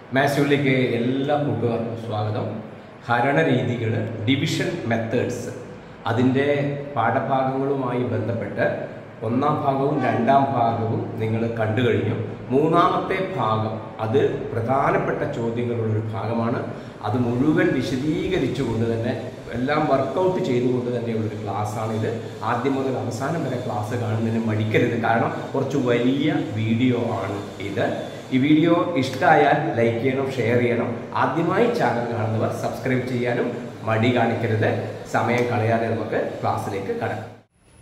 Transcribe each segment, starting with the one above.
മാത്സുകളിലേക്ക് എല്ലാ കൂട്ടുകാർക്കും സ്വാഗതം ഹരണ രീതികൾ ഡിവിഷൻ മെത്തേഡ്സ് അതിൻ്റെ പാഠഭാഗങ്ങളുമായി ബന്ധപ്പെട്ട് ഒന്നാം ഭാഗവും രണ്ടാം ഭാഗവും നിങ്ങൾ കണ്ടു കഴിഞ്ഞു മൂന്നാമത്തെ ഭാഗം അത് പ്രധാനപ്പെട്ട ചോദ്യങ്ങളുള്ളൊരു ഭാഗമാണ് അത് മുഴുവൻ വിശദീകരിച്ചുകൊണ്ട് തന്നെ എല്ലാം വർക്കൗട്ട് ചെയ്തുകൊണ്ട് തന്നെയുള്ളൊരു ക്ലാസ്സാണിത് ആദ്യം മുതൽ അവസാനം വരെ ക്ലാസ് കാണുന്നതിന് മടിക്കരുത് കാരണം കുറച്ച് വലിയ വീഡിയോ ആണ് ഇത് ഈ വീഡിയോ ഇഷ്ടമായാൽ ലൈക്ക് ചെയ്യണം ഷെയർ ചെയ്യണം ആദ്യമായി ചാനൽ കാണുന്നവർ സബ്സ്ക്രൈബ് ചെയ്യാനും മടി കാണിക്കരുത് സമയം കളയാതെ നമുക്ക് ക്ലാസ്സിലേക്ക് കടക്കാം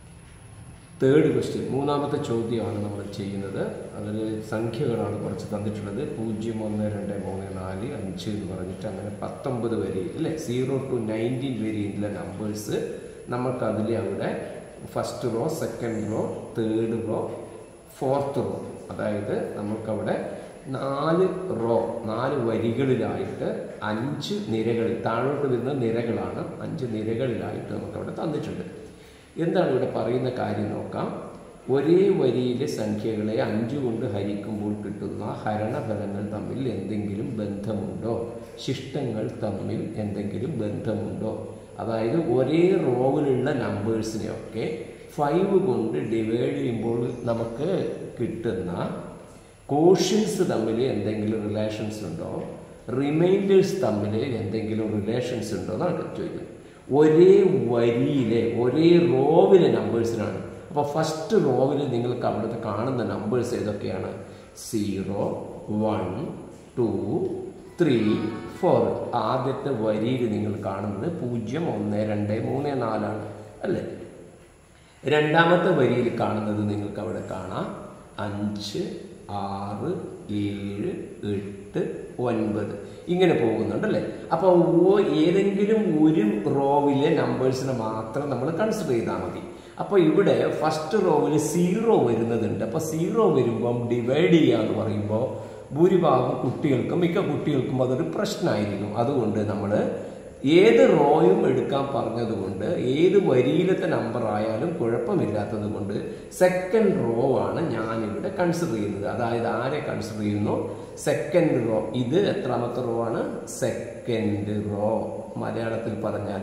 തേർഡ് ക്വസ്റ്റ്യൻ മൂന്നാമത്തെ ചോദ്യമാണ് നമ്മൾ ചെയ്യുന്നത് അതിൽ സംഖ്യകളാണ് കുറച്ച് തന്നിട്ടുള്ളത് പൂജ്യം ഒന്ന് രണ്ട് മൂന്ന് നാല് അഞ്ച് എന്ന് പറഞ്ഞിട്ട് അങ്ങനെ പത്തൊമ്പത് വരെ അല്ലേ സീറോ ടു നയൻറ്റീൻ വരെയുള്ള നമ്പേഴ്സ് നമുക്കതിൽ അവിടെ first row second row third row fourth row അതായത് നമുക്കവിടെ നാല് റോ നാല് വരികളിലായിട്ട് അഞ്ച് നിരകളിൽ താഴോട്ട് വരുന്ന നിരകളാണ് അഞ്ച് നിരകളിലായിട്ട് നമുക്കവിടെ തന്നിട്ടുണ്ട് എന്താണ് ഇവിടെ പറയുന്ന കാര്യം നോക്കാം ഒരേ വരിയിലെ സംഖ്യകളെ അഞ്ച് കൊണ്ട് ഹരിക്കുമ്പോൾ കിട്ടുന്ന ഹരണഫലങ്ങൾ തമ്മിൽ എന്തെങ്കിലും ബന്ധമുണ്ടോ ശിഷ്ടങ്ങൾ തമ്മിൽ എന്തെങ്കിലും ബന്ധമുണ്ടോ അതായത് ഒരേ റോവിലുള്ള നമ്പേഴ്സിനെയൊക്കെ ഫൈവ് കൊണ്ട് ഡിവൈഡ് ചെയ്യുമ്പോൾ നമുക്ക് കിട്ടുന്ന കോഷ്യൻസ് തമ്മിൽ എന്തെങ്കിലും റിലേഷൻസ് ഉണ്ടോ റിമൈൻഡേഴ്സ് തമ്മിൽ എന്തെങ്കിലും റിലേഷൻസ് ഉണ്ടോ എന്നാണ് ചോദിക്കുന്നത് ഒരേ വരിയിലെ ഒരേ റോവിലെ നമ്പേഴ്സിനാണ് അപ്പോൾ ഫസ്റ്റ് റോവിൽ നിങ്ങൾക്ക് അവിടുത്തെ കാണുന്ന നമ്പേഴ്സ് ഏതൊക്കെയാണ് zero one two three four ആദ്യത്തെ വരിയിൽ നിങ്ങൾ കാണുന്നത് പൂജ്യം ഒന്ന് രണ്ട് മൂന്ന് നാലാണ് അല്ലേ രണ്ടാമത്തെ വരിയിൽ കാണുന്നത് നിങ്ങൾക്ക് അവിടെ കാണാം അഞ്ച് ആറ് ഏഴ് എട്ട് ഒൻപത് ഇങ്ങനെ പോകുന്നുണ്ടല്ലേ അപ്പോൾ ഏതെങ്കിലും ഒരു റോവിലെ നമ്പേഴ്സിനെ മാത്രം നമ്മൾ കൺസിഡർ ചെയ്താൽ മതി അപ്പോൾ ഇവിടെ ഫസ്റ്റ് റോവിൽ സീറോ വരുന്നതുണ്ട് അപ്പോൾ സീറോ വരുമ്പം ഡിവൈഡ് ചെയ്യുക എന്ന് പറയുമ്പോൾ ഭൂരിഭാഗം കുട്ടികൾക്കും മിക്ക കുട്ടികൾക്കും അതൊരു പ്രശ്നമായിരിക്കും അതുകൊണ്ട് നമ്മൾ ഏത് റോയും എടുക്കാൻ പറഞ്ഞതുകൊണ്ട് ഏത് വരിയിലത്തെ നമ്പർ ആയാലും കുഴപ്പമില്ലാത്തത് കൊണ്ട് സെക്കൻഡ് റോ ആണ് ഞാനിവിടെ കൺസിഡർ ചെയ്യുന്നത് അതായത് ആരെ കൺസിഡർ ചെയ്യുന്നു സെക്കൻഡ് റോ ഇത് എത്രാമത്തെ റോ ആണ് സെക്കൻഡ് റോ മലയാളത്തിൽ പറഞ്ഞാൽ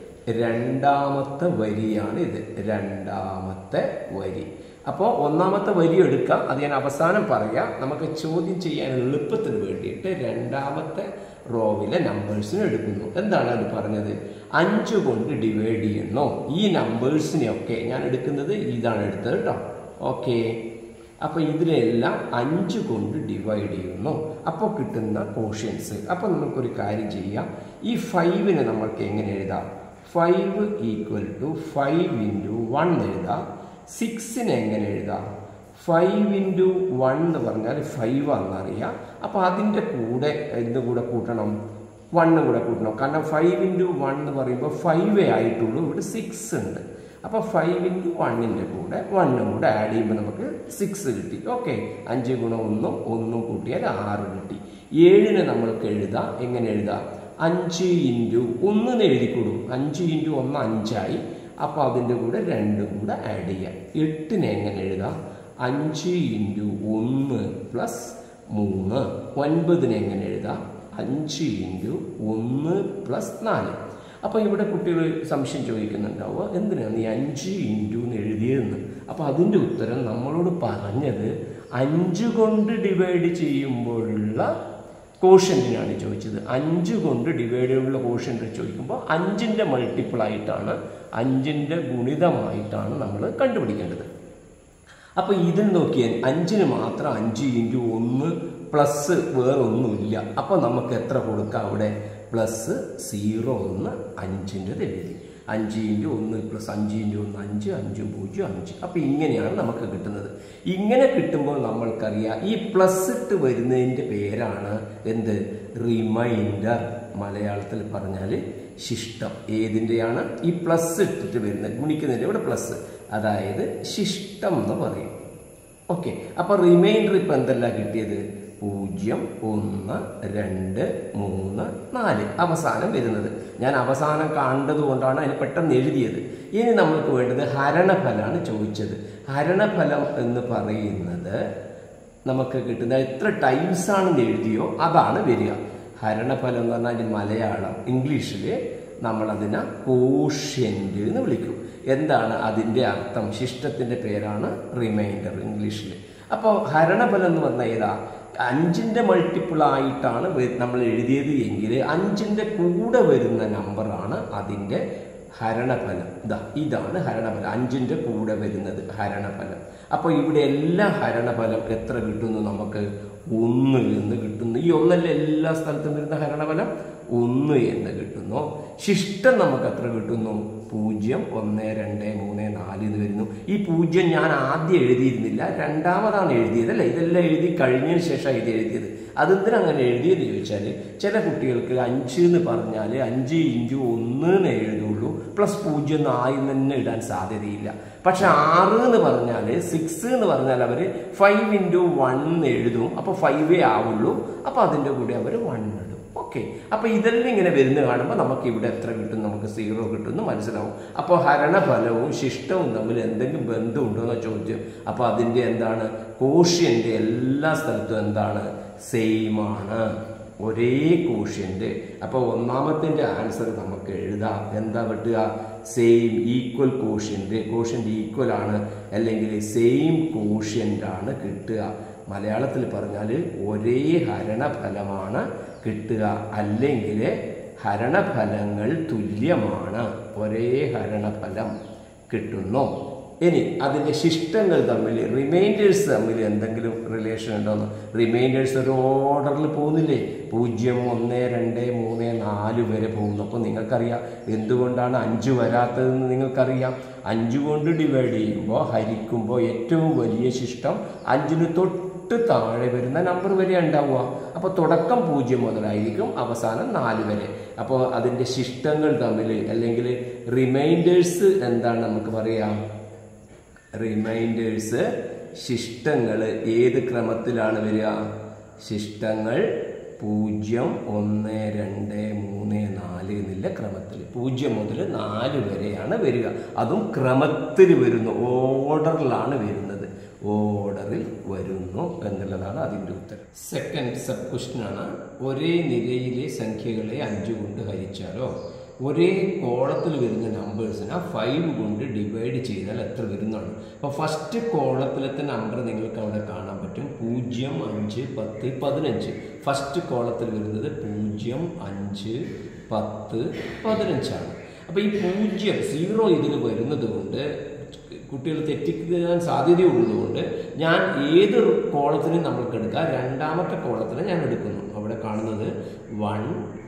രണ്ടാമത്തെ വരിയാണ് ഇത് രണ്ടാമത്തെ വരി അപ്പോൾ ഒന്നാമത്തെ വരി എടുക്കാം അത് ഞാൻ അവസാനം പറയാം നമുക്ക് ചോദ്യം ചെയ്യാൻ എളുപ്പത്തിന് വേണ്ടിയിട്ട് രണ്ടാമത്തെ റോവിലെ നമ്പേഴ്സിനെ എടുക്കുന്നു എന്താണ് അത് പറഞ്ഞത് അഞ്ച് കൊണ്ട് ഡിവൈഡ് ചെയ്യുന്നു ഈ നമ്പേഴ്സിനെയൊക്കെ ഞാൻ എടുക്കുന്നത് ഇതാണ് എടുത്തത് കേട്ടോ ഓക്കെ അപ്പോൾ ഇതിനെല്ലാം അഞ്ച് കൊണ്ട് ഡിവൈഡ് ചെയ്യുന്നു അപ്പോൾ കിട്ടുന്ന കോഷ്യൻസ് അപ്പോൾ നമുക്കൊരു കാര്യം ചെയ്യാം ഈ ഫൈവിനെ നമ്മൾക്ക് എങ്ങനെ എഴുതാം five equal to five into one എഴുതാം സിക്സിനെ എങ്ങനെ എഴുതാം ഫൈവ് ഇൻറ്റു വൺ എന്ന് പറഞ്ഞാൽ ഫൈവ് ആണെന്നറിയാം അപ്പോൾ അതിൻ്റെ കൂടെ എന്ത് കൂടെ കൂട്ടണം വണ്ണും കൂടെ കൂട്ടണം കാരണം ഫൈവ് ഇൻറ്റു വൺ എന്ന് പറയുമ്പോൾ ഫൈവേ ആയിട്ടുള്ളൂ ഇവിടെ സിക്സ് ഉണ്ട് അപ്പോൾ ഫൈവ് ഇൻറ്റു വണ്ണിൻ്റെ കൂടെ വണ്ണും കൂടെ ആഡ് ചെയ്യുമ്പോൾ നമുക്ക് സിക്സ് കിട്ടി ഓക്കെ അഞ്ച് ഗുണം ഒന്നും ഒന്നും കൂട്ടിയാൽ ആറ് കിട്ടി ഏഴിനെ നമ്മൾക്ക് എഴുതാം എങ്ങനെ എഴുതാം അഞ്ച് ഇൻറ്റു ഒന്നിന് എഴുതിക്കൊടു അഞ്ച് ഇൻറ്റു ഒന്ന് അഞ്ചായി അപ്പോൾ അതിൻ്റെ കൂടെ രണ്ടും കൂടെ ആഡ് ചെയ്യാം എട്ടിനെ എങ്ങനെ എഴുതാം അഞ്ച് ഇൻറ്റു ഒന്ന് പ്ലസ് മൂന്ന് ഒൻപതിനെ എങ്ങനെ എഴുതാം അഞ്ച് ഇൻറ്റു ഒന്ന് പ്ലസ് നാല് അപ്പോൾ ഇവിടെ കുട്ടികൾ സംശയം ചോദിക്കുന്നുണ്ടാവുക എന്തിനാണ് ഈ അഞ്ച് ഇൻറ്റു എന്ന് എഴുതിയതെന്ന് അപ്പോൾ അതിൻ്റെ ഉത്തരം നമ്മളോട് പറഞ്ഞത് അഞ്ച് കൊണ്ട് ഡിവൈഡ് ചെയ്യുമ്പോഴുള്ള കോഷ്യൻറ്റിനാണ് ചോദിച്ചത് അഞ്ച് കൊണ്ട് ഡിവൈഡ് ചെയ്യുമ്പോൾ കോഷ്യൻ്റ് ചോദിക്കുമ്പോൾ അഞ്ചിൻ്റെ മൾട്ടിപ്പിൾ ആയിട്ടാണ് അഞ്ചിൻ്റെ ഗുണിതമായിട്ടാണ് നമ്മൾ കണ്ടുപിടിക്കേണ്ടത് അപ്പോൾ ഇതിൽ നോക്കിയാൽ അഞ്ചിന് മാത്രം അഞ്ച് ഇൻറ്റു ഒന്ന് പ്ലസ് വേറെ ഒന്നുമില്ല അപ്പോൾ നമുക്ക് എത്ര കൊടുക്കാം അവിടെ പ്ലസ് സീറോ ഒന്ന് അഞ്ചിൻ്റെത് എഴുതി അഞ്ച് ഇൻറ്റു ഒന്ന് പ്ലസ് അഞ്ച് ഇൻറ്റു ഒന്ന് അഞ്ച് അഞ്ചും പൂജ്യം അഞ്ച് അപ്പോൾ ഇങ്ങനെയാണ് നമുക്ക് കിട്ടുന്നത് ഇങ്ങനെ കിട്ടുമ്പോൾ നമ്മൾക്കറിയാം ഈ പ്ലസ് ഇട്ട് വരുന്നതിൻ്റെ പേരാണ് എന്ത് റിമൈൻഡർ മലയാളത്തിൽ പറഞ്ഞാൽ ശിഷ്ടം ഏതിൻ്റെയാണ് ഈ പ്ലസ് ഇട്ടിട്ട് വരുന്നത് ഗുണിക്കുന്നതിൻ്റെ ഇവിടെ പ്ലസ് അതായത് ശിഷ്ടം എന്ന് പറയും ഓക്കെ അപ്പോൾ റിമൈൻഡർ ഇപ്പം എന്തെല്ലാം കിട്ടിയത് പൂജ്യം ഒന്ന് രണ്ട് മൂന്ന് നാല് അവസാനം വരുന്നത് ഞാൻ അവസാനം കണ്ടത് കൊണ്ടാണ് അതിന് പെട്ടെന്ന് എഴുതിയത് ഇനി നമ്മൾക്ക് വേണ്ടത് ഹരണഫലമാണ് ചോദിച്ചത് ഹരണഫലം എന്ന് പറയുന്നത് നമുക്ക് കിട്ടുന്ന എത്ര ടൈംസ് ആണെന്ന് എഴുതിയോ അതാണ് വരിക ഹരണഫലം എന്ന് പറഞ്ഞാൽ മലയാളം ഇംഗ്ലീഷിൽ നമ്മളതിനെ കോഷ്യൻ്റ് എന്ന് വിളിക്കും എന്താണ് അതിൻ്റെ അർത്ഥം ശിഷ്ടത്തിൻ്റെ പേരാണ് റിമൈൻഡർ ഇംഗ്ലീഷിൽ അപ്പോൾ ഹരണഫലം എന്ന് പറഞ്ഞാൽ ഏതാ അഞ്ചിൻ്റെ മൾട്ടിപ്പിൾ ആയിട്ടാണ് വ- നമ്മൾ എഴുതിയത് എങ്കിൽ അഞ്ചിൻ്റെ കൂടെ വരുന്ന നമ്പറാണ് അതിൻ്റെ ഹരണഫലം ഇതാ ഇതാണ് ഹരണഫലം അഞ്ചിൻ്റെ കൂടെ വരുന്നത് ഹരണഫലം അപ്പോൾ ഇവിടെ എല്ലാ ഹരണഫലം എത്ര കിട്ടുന്നു നമുക്ക് ഒന്ന് എന്ന് കിട്ടുന്നു ഈ ഒന്നല്ല എല്ലാ സ്ഥലത്തും വരുന്ന ഹരണഫലം ഒന്ന് എന്ന് കിട്ടുന്നു ശിഷ്ടം നമുക്ക് എത്ര കിട്ടുന്നു പൂജ്യം ഒന്ന് രണ്ട് മൂന്ന് നാല് എന്ന് വരുന്നു ഈ പൂജ്യം ഞാൻ ആദ്യം എഴുതിയിരുന്നില്ല രണ്ടാമതാണ് എഴുതിയത് അല്ലേ ഇതെല്ലാം എഴുതി കഴിഞ്ഞതിന് ശേഷം ഇത് എഴുതിയത് അതെന്തിനാ അങ്ങനെ എഴുതിയെന്ന് ചോദിച്ചാൽ ചില കുട്ടികൾക്ക് അഞ്ച് എന്ന് പറഞ്ഞാൽ അഞ്ച് ഇഞ്ചു ഒന്ന് എന്ന് എഴുതുള്ളൂ പ്ലസ് പൂജ്യം നാല് തന്നെ ഇടാൻ സാധ്യതയില്ല പക്ഷെ ആറ് എന്ന് പറഞ്ഞാൽ സിക്സ് എന്ന് പറഞ്ഞാൽ അവർ ഫൈവ് ഇൻറ്റു വൺ എഴുതും അപ്പോൾ ഫൈവേ ആവുള്ളൂ അപ്പോൾ അതിൻ്റെ കൂടെ അവർ വൺ ഇടും ഓക്കെ അപ്പോൾ ഇതെല്ലാം ഇങ്ങനെ വരുന്ന കാണുമ്പോൾ നമുക്ക് ഇവിടെ എത്ര കിട്ടും നമുക്ക് സീറോ കിട്ടുമെന്ന് മനസ്സിലാവും അപ്പോൾ ഹരണഫലവും ശിഷ്ടവും തമ്മിൽ എന്തെങ്കിലും ബന്ധമുണ്ടോ എന്ന ചോദ്യം അപ്പോൾ അതിൻ്റെ എന്താണ് കോഷ്യൻ്റെ എല്ലാ സ്ഥലത്തും എന്താണ് സെയിം ആണ് ഒരേ കോഷ്യൻ്റ് അപ്പോൾ ഒന്നാമത്തിൻ്റെ ആൻസർ നമുക്ക് എഴുതാം എന്താ പറ്റുക same equal quotient quotient equal ആണ് അല്ലെങ്കിൽ സെയിം കോഷ്യൻ്റ് ആണ് കിട്ടുക മലയാളത്തിൽ പറഞ്ഞാൽ ഒരേ ഹരണഫലമാണ് കിട്ടുക അല്ലെങ്കിൽ ഹരണഫലങ്ങൾ തുല്യമാണ് ഒരേ ഹരണഫലം കിട്ടുന്നു ഇനി അതിൻ്റെ ശിഷ്ടങ്ങൾ തമ്മിൽ റിമൈൻഡേഴ്സ് തമ്മിൽ എന്തെങ്കിലും റിലേഷൻ ഉണ്ടോന്ന് റിമൈൻഡേഴ്സ് ഒരു ഓർഡറിൽ പോകുന്നില്ലേ പൂജ്യം ഒന്ന് രണ്ട് മൂന്ന് നാല് വരെ പോകുന്നു അപ്പോൾ നിങ്ങൾക്കറിയാം എന്തുകൊണ്ടാണ് അഞ്ച് വരാത്തതെന്ന് നിങ്ങൾക്കറിയാം അഞ്ച് കൊണ്ട് ഡിവൈഡ് ചെയ്യുമ്പോൾ ഹരിക്കുമ്പോൾ ഏറ്റവും വലിയ ശിഷ്ടം അഞ്ചിന് തൊട്ട് താഴെ വരുന്ന നമ്പർ വരെ ഉണ്ടാവുക അപ്പോൾ തുടക്കം പൂജ്യം മുതലായിരിക്കും അവസാനം നാല് വരെ അപ്പോൾ അതിൻ്റെ ശിഷ്ടങ്ങൾ തമ്മിൽ അല്ലെങ്കിൽ റിമൈൻഡേഴ്സ് എന്താണ് നമുക്ക് പറയാം റിമൈൻഡേഴ്സ് ശിഷ്ടങ്ങൾ ഏത് ക്രമത്തിലാണ് വരിക ശിഷ്ടങ്ങൾ പൂജ്യം ഒന്ന് രണ്ട് മൂന്ന് നാല് എന്നുള്ള ക്രമത്തിൽ പൂജ്യം മുതൽ നാല് വരെയാണ് വരിക അതും ക്രമത്തിൽ വരുന്നു ഓർഡറിലാണ് വരുന്നത് ഓർഡറിൽ വരുന്നു എന്നുള്ളതാണ് അതിൻ്റെ ഉത്തരം സെക്കൻഡ് സബ് ക്വസ്റ്റ്യൻ ആണ് ഒരേ നിരയിലെ സംഖ്യകളെ അഞ്ച് കൊണ്ട് ഹരിച്ചാലോ ഒരേ കോളത്തിൽ വരുന്ന നമ്പേഴ്സിനെ ഫൈവ് കൊണ്ട് ഡിവൈഡ് ചെയ്താൽ എത്ര വരുന്നതാണ് അപ്പോൾ ഫസ്റ്റ് കോളത്തിലത്തെ നമ്പർ നിങ്ങൾക്ക് അവിടെ കാണാൻ പറ്റും പൂജ്യം അഞ്ച് പത്ത് പതിനഞ്ച് ഫസ്റ്റ് കോളത്തിൽ വരുന്നത് പൂജ്യം അഞ്ച് പത്ത് പതിനഞ്ചാണ് അപ്പോൾ ഈ പൂജ്യം സീറോ ഇതിൽ വരുന്നത് കൊണ്ട് കുട്ടികൾ തെറ്റിക്കാൻ സാധ്യതയുള്ളതുകൊണ്ട് ഞാൻ ഏത് കോളത്തിനും നമ്മൾക്ക് എടുക്കാം രണ്ടാമത്തെ കോളത്തിന് ഞാൻ എടുക്കുന്നു അവിടെ കാണുന്നത് വൺ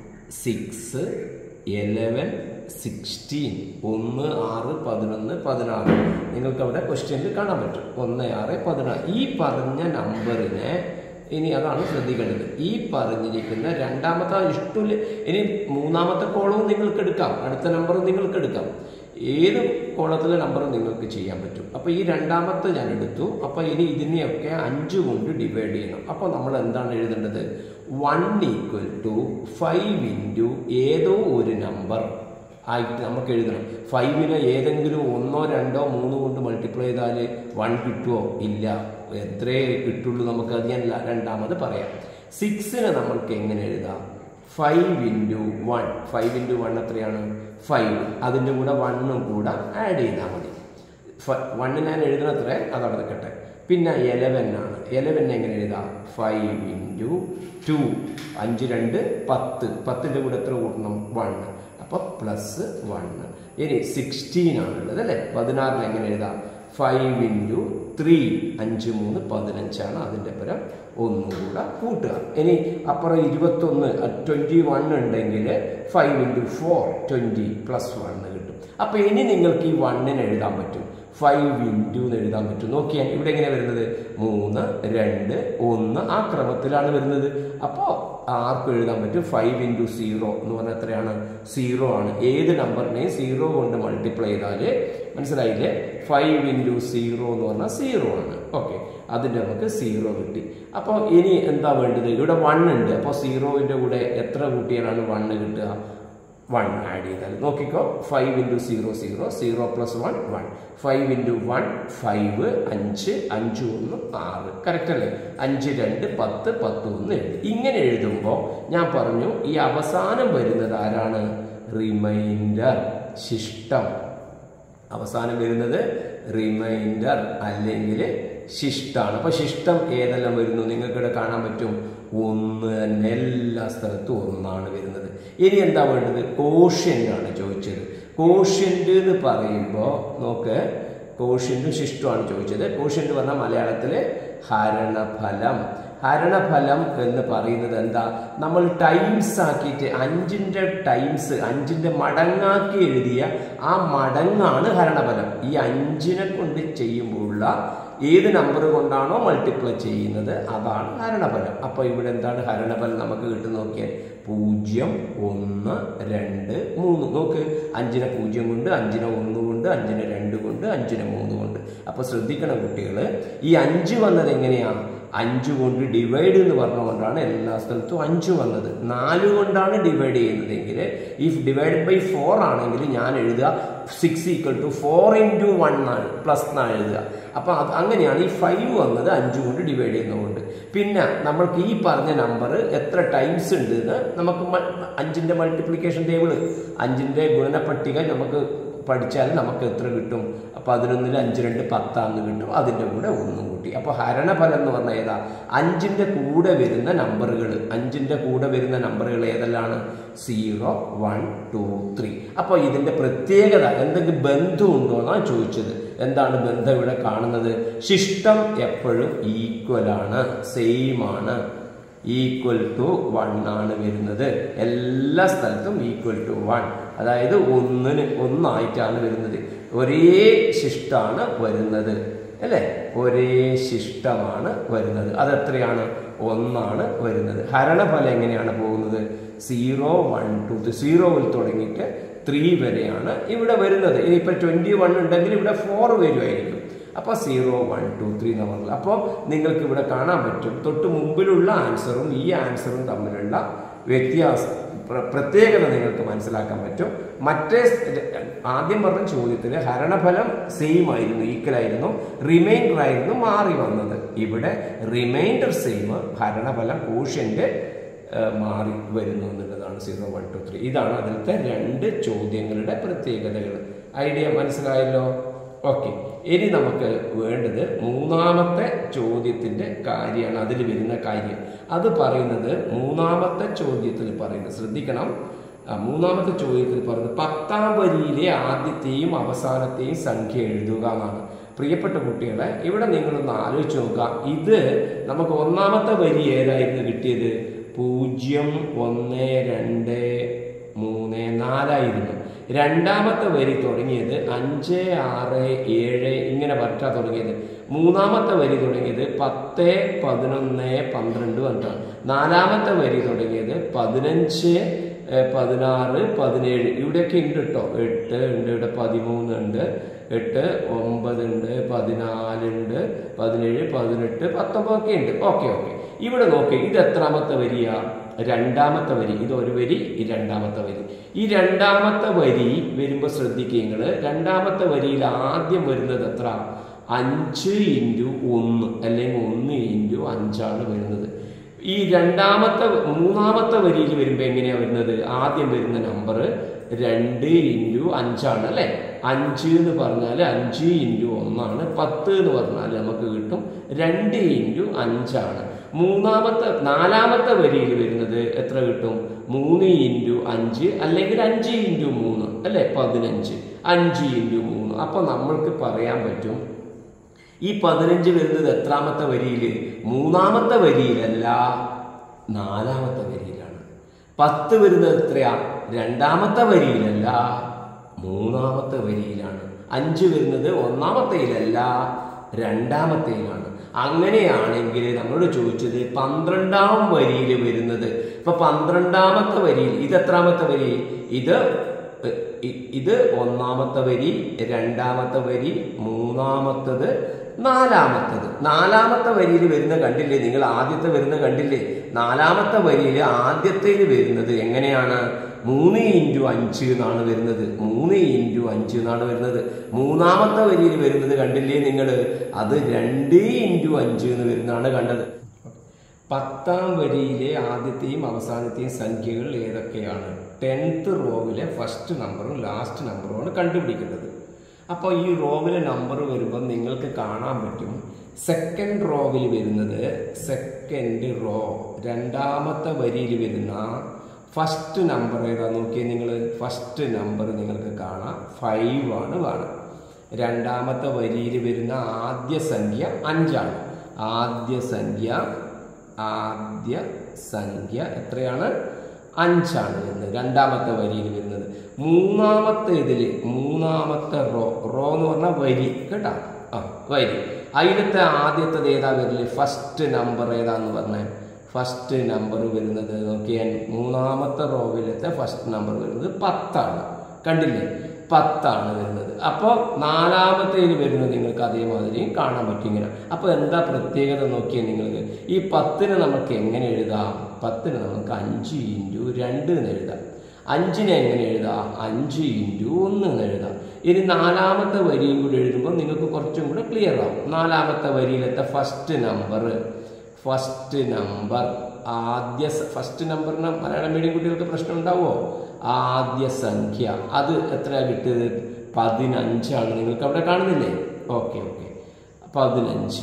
സിക്സ് എലവൻ സിക്സ്റ്റീൻ ഒന്ന് ആറ് പതിനൊന്ന് പതിനാറ് നിങ്ങൾക്ക് അവിടെ ക്വസ്റ്റ്യനിൽ കാണാൻ പറ്റും ഒന്ന് ആറ് പതിനാറ് ഈ പറഞ്ഞ നമ്പറിനെ ഇനി അതാണ് ശ്രദ്ധിക്കേണ്ടത് ഈ പറഞ്ഞിരിക്കുന്ന രണ്ടാമത്തെ ഇഷ്ടമില്ല ഇനി മൂന്നാമത്തെ കോളവും നിങ്ങൾക്ക് എടുക്കാം അടുത്ത നമ്പറും നിങ്ങൾക്ക് എടുക്കാം ഏത് കോളത്തിലെ നമ്പറും നിങ്ങൾക്ക് ചെയ്യാൻ പറ്റും അപ്പോൾ ഈ രണ്ടാമത്തെ ഞാൻ എടുത്തു അപ്പോൾ ഇനി ഇതിനെയൊക്കെ അഞ്ച് കൊണ്ട് ഡിവൈഡ് ചെയ്യണം അപ്പോൾ നമ്മൾ എന്താണ് എഴുതേണ്ടത് one equal to five into ഏതോ ഒരു നമ്പർ ആയിട്ട് നമുക്ക് എഴുതണം ഫൈവിനെ ഏതെങ്കിലും ഒന്നോ രണ്ടോ മൂന്നോ കൊണ്ട് മൾട്ടിപ്ലൈ ചെയ്താൽ വൺ കിട്ടുമോ ഇല്ല എത്രേ കിട്ടുള്ളൂ നമുക്ക് അത് ഞാൻ ല- രണ്ടാമത് പറയാം സിക്സിനെ നമ്മൾക്ക് എങ്ങനെ എഴുതാം five into one five into one എത്രയാണ് ഫൈവ് അതിൻ്റെ കൂടെ വണ്ണും കൂടെ ആഡ് ചെയ്താൽ മതി വണ്ണ് ഞാൻ എഴുതണത്രേ അതവിടെ നിൽക്കട്ടെ പിന്നെ എലവൻ ആണ് എലവൻ എങ്ങനെ എഴുതാം ഫൈവ് ഇൻറ്റു ടു അഞ്ച് രണ്ട് പത്ത് പത്തിൻ്റെ കൂടെ എത്ര കൂട്ടണം വണ്ണ് അപ്പോൾ പ്ലസ് വണ്ണ് ഇനി സിക്സ്റ്റീൻ ആണുള്ളത് അല്ലേ പതിനാറിന് എങ്ങനെ എഴുതാം ഫൈവ് ഇൻറ്റു ത്രീ അഞ്ച് മൂന്ന് പതിനഞ്ചാണ് അതിൻ്റെ പരം ഒന്നും കൂടെ കൂട്ടുക ഇനി അപ്പുറം ഇരുപത്തൊന്ന് ട്വൻറ്റി വൺ ഉണ്ടെങ്കിൽ five into four twenty plus one കിട്ടും അപ്പോൾ ഇനി നിങ്ങൾക്ക് ഈ വണ്ണിന് എഴുതാൻ പറ്റും ഫൈവ് ഇൻറ്റു എന്ന് എഴുതാൻ പറ്റും നോക്കിയാൽ ഇവിടെ എങ്ങനെ വരുന്നത് മൂന്ന് രണ്ട് ഒന്ന് ആ ക്രമത്തിലാണ് വരുന്നത് അപ്പോൾ ആർക്കും എഴുതാൻ പറ്റും ഫൈവ് ഇൻറ്റു സീറോ എന്ന് പറഞ്ഞാൽ എത്രയാണ് സീറോ ആണ് ഏത് നമ്പറിനെയും സീറോ കൊണ്ട് മൾട്ടിപ്ലൈ ചെയ്താൽ മനസ്സിലായില്ലേ ഫൈവ് ഇൻറ്റു സീറോ എന്ന് പറഞ്ഞാൽ സീറോ ആണ് ഓക്കെ അതിൻ്റെ നമുക്ക് സീറോ കിട്ടി അപ്പോൾ ഇനി എന്താ വേണ്ടത് ഇവിടെ വൺ ഉണ്ട് അപ്പോൾ സീറോവിൻ്റെ കൂടെ എത്ര കൂട്ടിയാലാണ് വണ്ണ് കിട്ടുക വൺ ആഡ് ചെയ്താൽ നോക്കിക്കോ five into zero zero zero plus one one five into one five അഞ്ച് അഞ്ച് ഒന്ന് ആറ് കറക്റ്റ് അല്ലേ അഞ്ച് രണ്ട് പത്ത് പത്ത് ഒന്ന് എഴുതി ഇങ്ങനെ എഴുതുമ്പോൾ ഞാൻ പറഞ്ഞു ഈ അവസാനം വരുന്നത് ആരാണ് റിമൈൻഡർ ശിഷ്ടം അവസാനം വരുന്നത് റിമൈൻഡർ അല്ലെങ്കിൽ ശിഷ്ടാണ് അപ്പൊ ശിഷ്ടം ഏതെല്ലാം വരുന്നു നിങ്ങൾക്കിവിടെ കാണാൻ പറ്റും ഒന്ന് തന്നെ എല്ലാ സ്ഥലത്തും ഒന്നാണ് വരുന്നത് ഇനി എന്താ വേണ്ടത് കോഷ്യൻ്റ് ആണ് ചോദിച്ചത് കോഷ്യൻ്റ് എന്ന് പറയുമ്പോൾ നോക്ക് കോഷ്യൻ്റും ശിഷ്ടമാണ് ചോദിച്ചത് കോഷ്യൻ്റ് പറഞ്ഞാൽ മലയാളത്തിൽ ഹരണഫലം ഹരണഫലം എന്ന് പറയുന്നത് എന്താ നമ്മൾ ടൈംസ് ആക്കിയിട്ട് അഞ്ചിൻ്റെ ടൈംസ് അഞ്ചിൻ്റെ മടങ്ങാക്കി എഴുതിയ ആ മടങ്ങാണ് ഹരണഫലം ഈ അഞ്ചിനെ കൊണ്ട് ചെയ്യുമ്പോഴുള്ള ഏത് നമ്പർ കൊണ്ടാണോ മൾട്ടിപ്ലൈ ചെയ്യുന്നത് അതാണ് ഹരണഫലം അപ്പോൾ ഇവിടെ എന്താണ് ഹരണഫലം നമുക്ക് കിട്ടുന്ന നോക്കിയാൽ പൂജ്യം ഒന്ന് രണ്ട് മൂന്ന് നോക്ക് അഞ്ചിനെ പൂജ്യം കൊണ്ട് അഞ്ചിനെ ഒന്ന് കൊണ്ട് അഞ്ചിനെ രണ്ട് കൊണ്ട് അഞ്ചിനെ മൂന്ന് കൊണ്ട് അപ്പോൾ ശ്രദ്ധിക്കണം കുട്ടികൾ ഈ അഞ്ച് വന്നത് എങ്ങനെയാണ് അഞ്ച് കൊണ്ട് ഡിവൈഡ് എന്ന് പറഞ്ഞുകൊണ്ടാണ് എല്ലാ സ്ഥലത്തും അഞ്ച് വന്നത് നാല് കൊണ്ടാണ് ഡിവൈഡ് ചെയ്യുന്നതെങ്കിൽ ഇഫ് ഡിവൈഡ് ബൈ ഫോർ ആണെങ്കിൽ ഞാൻ എഴുതുക six equal to four into one ആണ് പ്ലസ് എന്നാണ് എഴുതുക അപ്പോൾ അത് അങ്ങനെയാണ് ഈ ഫൈവ് വന്നത് അഞ്ച് കൊണ്ട് ഡിവൈഡ് ചെയ്യുന്നതുകൊണ്ട് പിന്നെ നമ്മൾക്ക് ഈ പറഞ്ഞ നമ്പർ എത്ര ടൈംസ് ഉണ്ട് എന്ന് നമുക്ക് അഞ്ചിൻ്റെ മൾട്ടിപ്ലിക്കേഷൻ ടേബിൾ അഞ്ചിൻ്റെ ഗുണനപ്പട്ടിക നമുക്ക് പഠിച്ചാൽ നമുക്ക് എത്ര കിട്ടും പതിനൊന്നിൽ അഞ്ച് രണ്ട് പത്താന്ന് കിട്ടും അതിൻ്റെ കൂടെ ഒന്നും കൂട്ടി അപ്പോൾ ഹരണഫലം എന്ന് പറഞ്ഞാൽ ഏതാ അഞ്ചിൻ്റെ കൂടെ വരുന്ന നമ്പറുകൾ അഞ്ചിൻ്റെ കൂടെ വരുന്ന നമ്പറുകൾ ഏതെല്ലാണ് സീറോ വൺ ടു ത്രീ അപ്പോൾ ഇതിൻ്റെ പ്രത്യേകത എന്തെങ്കിലും ബന്ധമുണ്ടോ എന്നാണ് ചോദിച്ചത് എന്താണ് ബന്ധം ഇവിടെ കാണുന്നത് ശിഷ്ടം എപ്പോഴും ഈക്വലാണ് സെയിം ആണ് ഈക്വൽ ടു വൺ ആണ് വരുന്നത് എല്ലാ സ്ഥലത്തും ഈക്വൽ ടു വൺ അതായത് ഒന്നിന് ഒന്നായിട്ടാണ് വരുന്നത് ഒരേ ശിഷ്ടാണ് വരുന്നത് അല്ലേ ഒരേ ശിഷ്ടമാണ് വരുന്നത് അതെത്രയാണ് ഒന്നാണ് വരുന്നത് ഹരണഫലം എങ്ങനെയാണ് പോകുന്നത് സീറോ വൺ ടു സീറോയിൽ തുടങ്ങിയിട്ട് ത്രീ വരെയാണ് ഇവിടെ വരുന്നത് ഇനിയിപ്പോൾ ട്വൻറ്റി വൺ ഉണ്ടെങ്കിൽ ഇവിടെ ഫോർ വരുമായിരിക്കും അപ്പോൾ സീറോ വൺ ടു ത്രീ എന്ന് പറഞ്ഞത് അപ്പോൾ നിങ്ങൾക്ക് ഇവിടെ കാണാൻ പറ്റും തൊട്ട് മുമ്പിലുള്ള ആൻസറും ഈ ആൻസറും തമ്മിലുള്ള വ്യത്യാസം പ്രത്യേകത നിങ്ങൾക്ക് മനസ്സിലാക്കാൻ പറ്റും മറ്റേ ആദ്യം പറഞ്ഞ ചോദ്യത്തിൽ ഹരണഫലം സെയിം ആയിരുന്നു ഈക്വൽ ആയിരുന്നു റിമൈൻഡർ ആയിരുന്നു മാറി വന്നത് ഇവിടെ റിമൈൻഡർ സെയിം ഹരണഫലം കോഷ്യൻ്റെ മാറി വരുന്നു എന്നുള്ളതാണ് സീറോ വൺ ടു ത്രീ ഇതാണ് അതിലത്തെ രണ്ട് ചോദ്യങ്ങളുടെ പ്രത്യേകതകൾ ഐഡിയ മനസ്സിലായല്ലോ ഓക്കെ ഇനി നമുക്ക് വേണ്ടത് മൂന്നാമത്തെ ചോദ്യത്തിൻ്റെ കാര്യമാണ് അതിൽ വരുന്ന കാര്യം അത് പറയുന്നത് മൂന്നാമത്തെ ചോദ്യത്തിൽ പറയുന്നത് ശ്രദ്ധിക്കണം മൂന്നാമത്തെ ചോദ്യത്തിൽ പറയുന്നത് പത്താം വരിയിലെ ആദ്യത്തെയും അവസാനത്തെയും സംഖ്യ എഴുതുക എന്നാണ് പ്രിയപ്പെട്ട കുട്ടികളെ ഇവിടെ നിങ്ങളൊന്ന് ആലോചിച്ച് നോക്കുക ഇത് നമുക്ക് ഒന്നാമത്തെ വരി ഏതായിരുന്നു കിട്ടിയത് പൂജ്യം ഒന്ന് രണ്ട് മൂന്ന് നാലായിരുന്നു രണ്ടാമത്തെ വരി തുടങ്ങിയത് അഞ്ച് ആറ് ഏഴ് ഇങ്ങനെ പറ്റാ തുടങ്ങിയത് മൂന്നാമത്തെ വരി തുടങ്ങിയത് പത്ത് പതിനൊന്ന് പന്ത്രണ്ട് എന്നിട്ടാണ് നാലാമത്തെ വരി തുടങ്ങിയത് പതിനഞ്ച് പതിനാറ് പതിനേഴ് ഇവിടെയൊക്കെ ഉണ്ട് കേട്ടോ എട്ട് ഉണ്ട് ഇവിടെ പതിമൂന്ന് ഉണ്ട് എട്ട് ഒമ്പത് ഉണ്ട് പതിനാലുണ്ട് പതിനേഴ് പതിനെട്ട് പത്തൊമ്പതൊക്കെ ഉണ്ട് ഓക്കെ ഓക്കെ ഇവിടെ നോക്കി ഇത് എത്രാമത്തെ വരിയാ രണ്ടാമത്തെ വരി ഇത് ഒരു വരി ഈ രണ്ടാമത്തെ വരി ഈ രണ്ടാമത്തെ വരി വരുമ്പോൾ ശ്രദ്ധിക്കുക നിങ്ങൾ രണ്ടാമത്തെ വരിയിൽ ആദ്യം വരുന്നത് എത്ര അഞ്ച് ഇൻറ്റു ഒന്ന് അല്ലെങ്കിൽ ഒന്ന് ഇൻറ്റു അഞ്ചാണ് വരുന്നത് ഈ രണ്ടാമത്തെ മൂന്നാമത്തെ വരിയിൽ വരുമ്പോൾ എങ്ങനെയാണ് വരുന്നത് ആദ്യം വരുന്ന നമ്പർ രണ്ട് ഇൻറ്റു അഞ്ചാണ് അല്ലേ അഞ്ച് എന്ന് പറഞ്ഞാൽ അഞ്ച് ഇൻറ്റു ഒന്നാണ് പത്ത് എന്ന് പറഞ്ഞാൽ നമുക്ക് കിട്ടും രണ്ട് ഇൻറ്റു അഞ്ചാണ് മൂന്നാമത്തെ നാലാമത്തെ വരിയിൽ വരുന്നത് എത്ര കിട്ടും മൂന്ന് ഇൻറ്റു അഞ്ച് അല്ലെങ്കിൽ അഞ്ച് ഇൻറ്റു മൂന്ന് അല്ലേ പതിനഞ്ച് അഞ്ച് ഇൻറ്റു മൂന്ന് അപ്പോൾ നമ്മൾക്ക് പറയാൻ പറ്റും ഈ പതിനഞ്ച് വരുന്നത് എത്രാമത്തെ വരിയിൽ മൂന്നാമത്തെ വരിയിലല്ല നാലാമത്തെ വരിയിലാണ് പത്ത് വരുന്നത് എത്രയാ രണ്ടാമത്തെ വരിയിലല്ല മൂന്നാമത്തെ വരിയിലാണ് അഞ്ച് വരുന്നത് ഒന്നാമത്തെയിലല്ല രണ്ടാമത്തെയിലാണ് അങ്ങനെയാണെങ്കിൽ നമ്മളോട് ചോദിച്ചത് പന്ത്രണ്ടാം വരിയിൽ വരുന്നത് ഇപ്പൊ പന്ത്രണ്ടാമത്തെ വരിയിൽ ഇത് എത്രാമത്തെ വരി ഇത് ഇത് ഒന്നാമത്തെ വരി രണ്ടാമത്തെ വരി മൂന്നാമത്തത് നാലാമത്തത് നാലാമത്തെ വരിയിൽ വരുന്ന കണ്ടില്ലേ നിങ്ങൾ ആദ്യത്തെ വരുന്ന കണ്ടില്ലേ നാലാമത്തെ വരിയിൽ ആദ്യത്തേൽ വരുന്നത് എങ്ങനെയാണ് മൂന്ന് ഇൻറ്റു അഞ്ച് എന്നാണ് വരുന്നത് മൂന്ന് ഇൻറ്റു അഞ്ച് എന്നാണ് വരുന്നത് മൂന്നാമത്തെ വരിയിൽ വരുന്നത് കണ്ടില്ലേ നിങ്ങൾ അത് രണ്ട് ഇൻറ്റു അഞ്ച് എന്ന് വരുന്നതാണ് കണ്ടത് പത്താം വരിയിലെ ആദ്യത്തെയും അവസാനത്തെയും സംഖ്യകൾ ഏതൊക്കെയാണ് ടെൻത്ത് റോവിലെ ഫസ്റ്റ് നമ്പറും ലാസ്റ്റ് നമ്പറുമാണ് കണ്ടുപിടിക്കേണ്ടത് അപ്പോൾ ഈ റോവിലെ നമ്പർ വരുമ്പോൾ നിങ്ങൾക്ക് കാണാൻ പറ്റും സെക്കൻഡ് റോവിൽ വരുന്നത് സെക്കൻഡ് റോ രണ്ടാമത്തെ വരിയിൽ വരുന്ന ഫസ്റ്റ് നമ്പർ ഏതാ നോക്കിയേ നിങ്ങൾ ഫസ്റ്റ് നമ്പർ നിങ്ങൾക്ക് കാണാം ഫൈവ് ആണ് കാണാം രണ്ടാമത്തെ വരിയിൽ വരുന്ന ആദ്യ സംഖ്യ അഞ്ചാണ് ആദ്യ സംഖ്യ ആദ്യ സംഖ്യ എത്രയാണ് അഞ്ചാണ് വരുന്നത് രണ്ടാമത്തെ വരിയിൽ വരുന്നത് മൂന്നാമത്തെ ഇതിൽ മൂന്നാമത്തെ റോ റോ എന്ന് പറഞ്ഞാൽ വരി കേട്ടോ ആ വരി അതിലത്തെ ആദ്യത്തത് ഏതാ വരില്ല ഫസ്റ്റ് നമ്പർ ഏതാന്ന് പറഞ്ഞേ ഫസ്റ്റ് നമ്പർ വരുന്നത് നോക്കിയാൽ മൂന്നാമത്തെ റോവിലത്തെ ഫസ്റ്റ് നമ്പർ വരുന്നത് പത്താണ് കണ്ടില്ലേ പത്താണ് വരുന്നത് അപ്പോൾ നാലാമത്തേൽ വരുന്നത് നിങ്ങൾക്ക് അതേമാതിരി കാണാൻ പറ്റും ഇങ്ങനെ അപ്പോൾ എന്താ പ്രത്യേകത നോക്കിയാൽ നിങ്ങൾക്ക് ഈ പത്തിന് നമുക്ക് എങ്ങനെ എഴുതാം പത്തിന് നമുക്ക് അഞ്ച് ഇൻറ്റു രണ്ട് എന്ന് എഴുതാം അഞ്ചിനെ എങ്ങനെ എഴുതാം അഞ്ച് ഇൻറ്റു ഒന്ന് എന്ന് എഴുതാം ഇനി നാലാമത്തെ വരിയും കൂടി എഴുതുമ്പോൾ നിങ്ങൾക്ക് കുറച്ചും കൂടെ ക്ലിയർ ആവും നാലാമത്തെ വരിയിലത്തെ ഫസ്റ്റ് നമ്പർ ഫസ്റ്റ് നമ്പർ ആദ്യ ഫസ്റ്റ് നമ്പറിന് മലയാളം മീഡിയം കുട്ടികൾക്ക് പ്രശ്നം ഉണ്ടാവുമോ ആദ്യ സംഖ്യ അത് എത്ര കിട്ടിയത് പതിനഞ്ചാണ് നിങ്ങൾക്ക് അവിടെ കാണുന്നില്ലേ ഓക്കെ ഓക്കെ പതിനഞ്ച്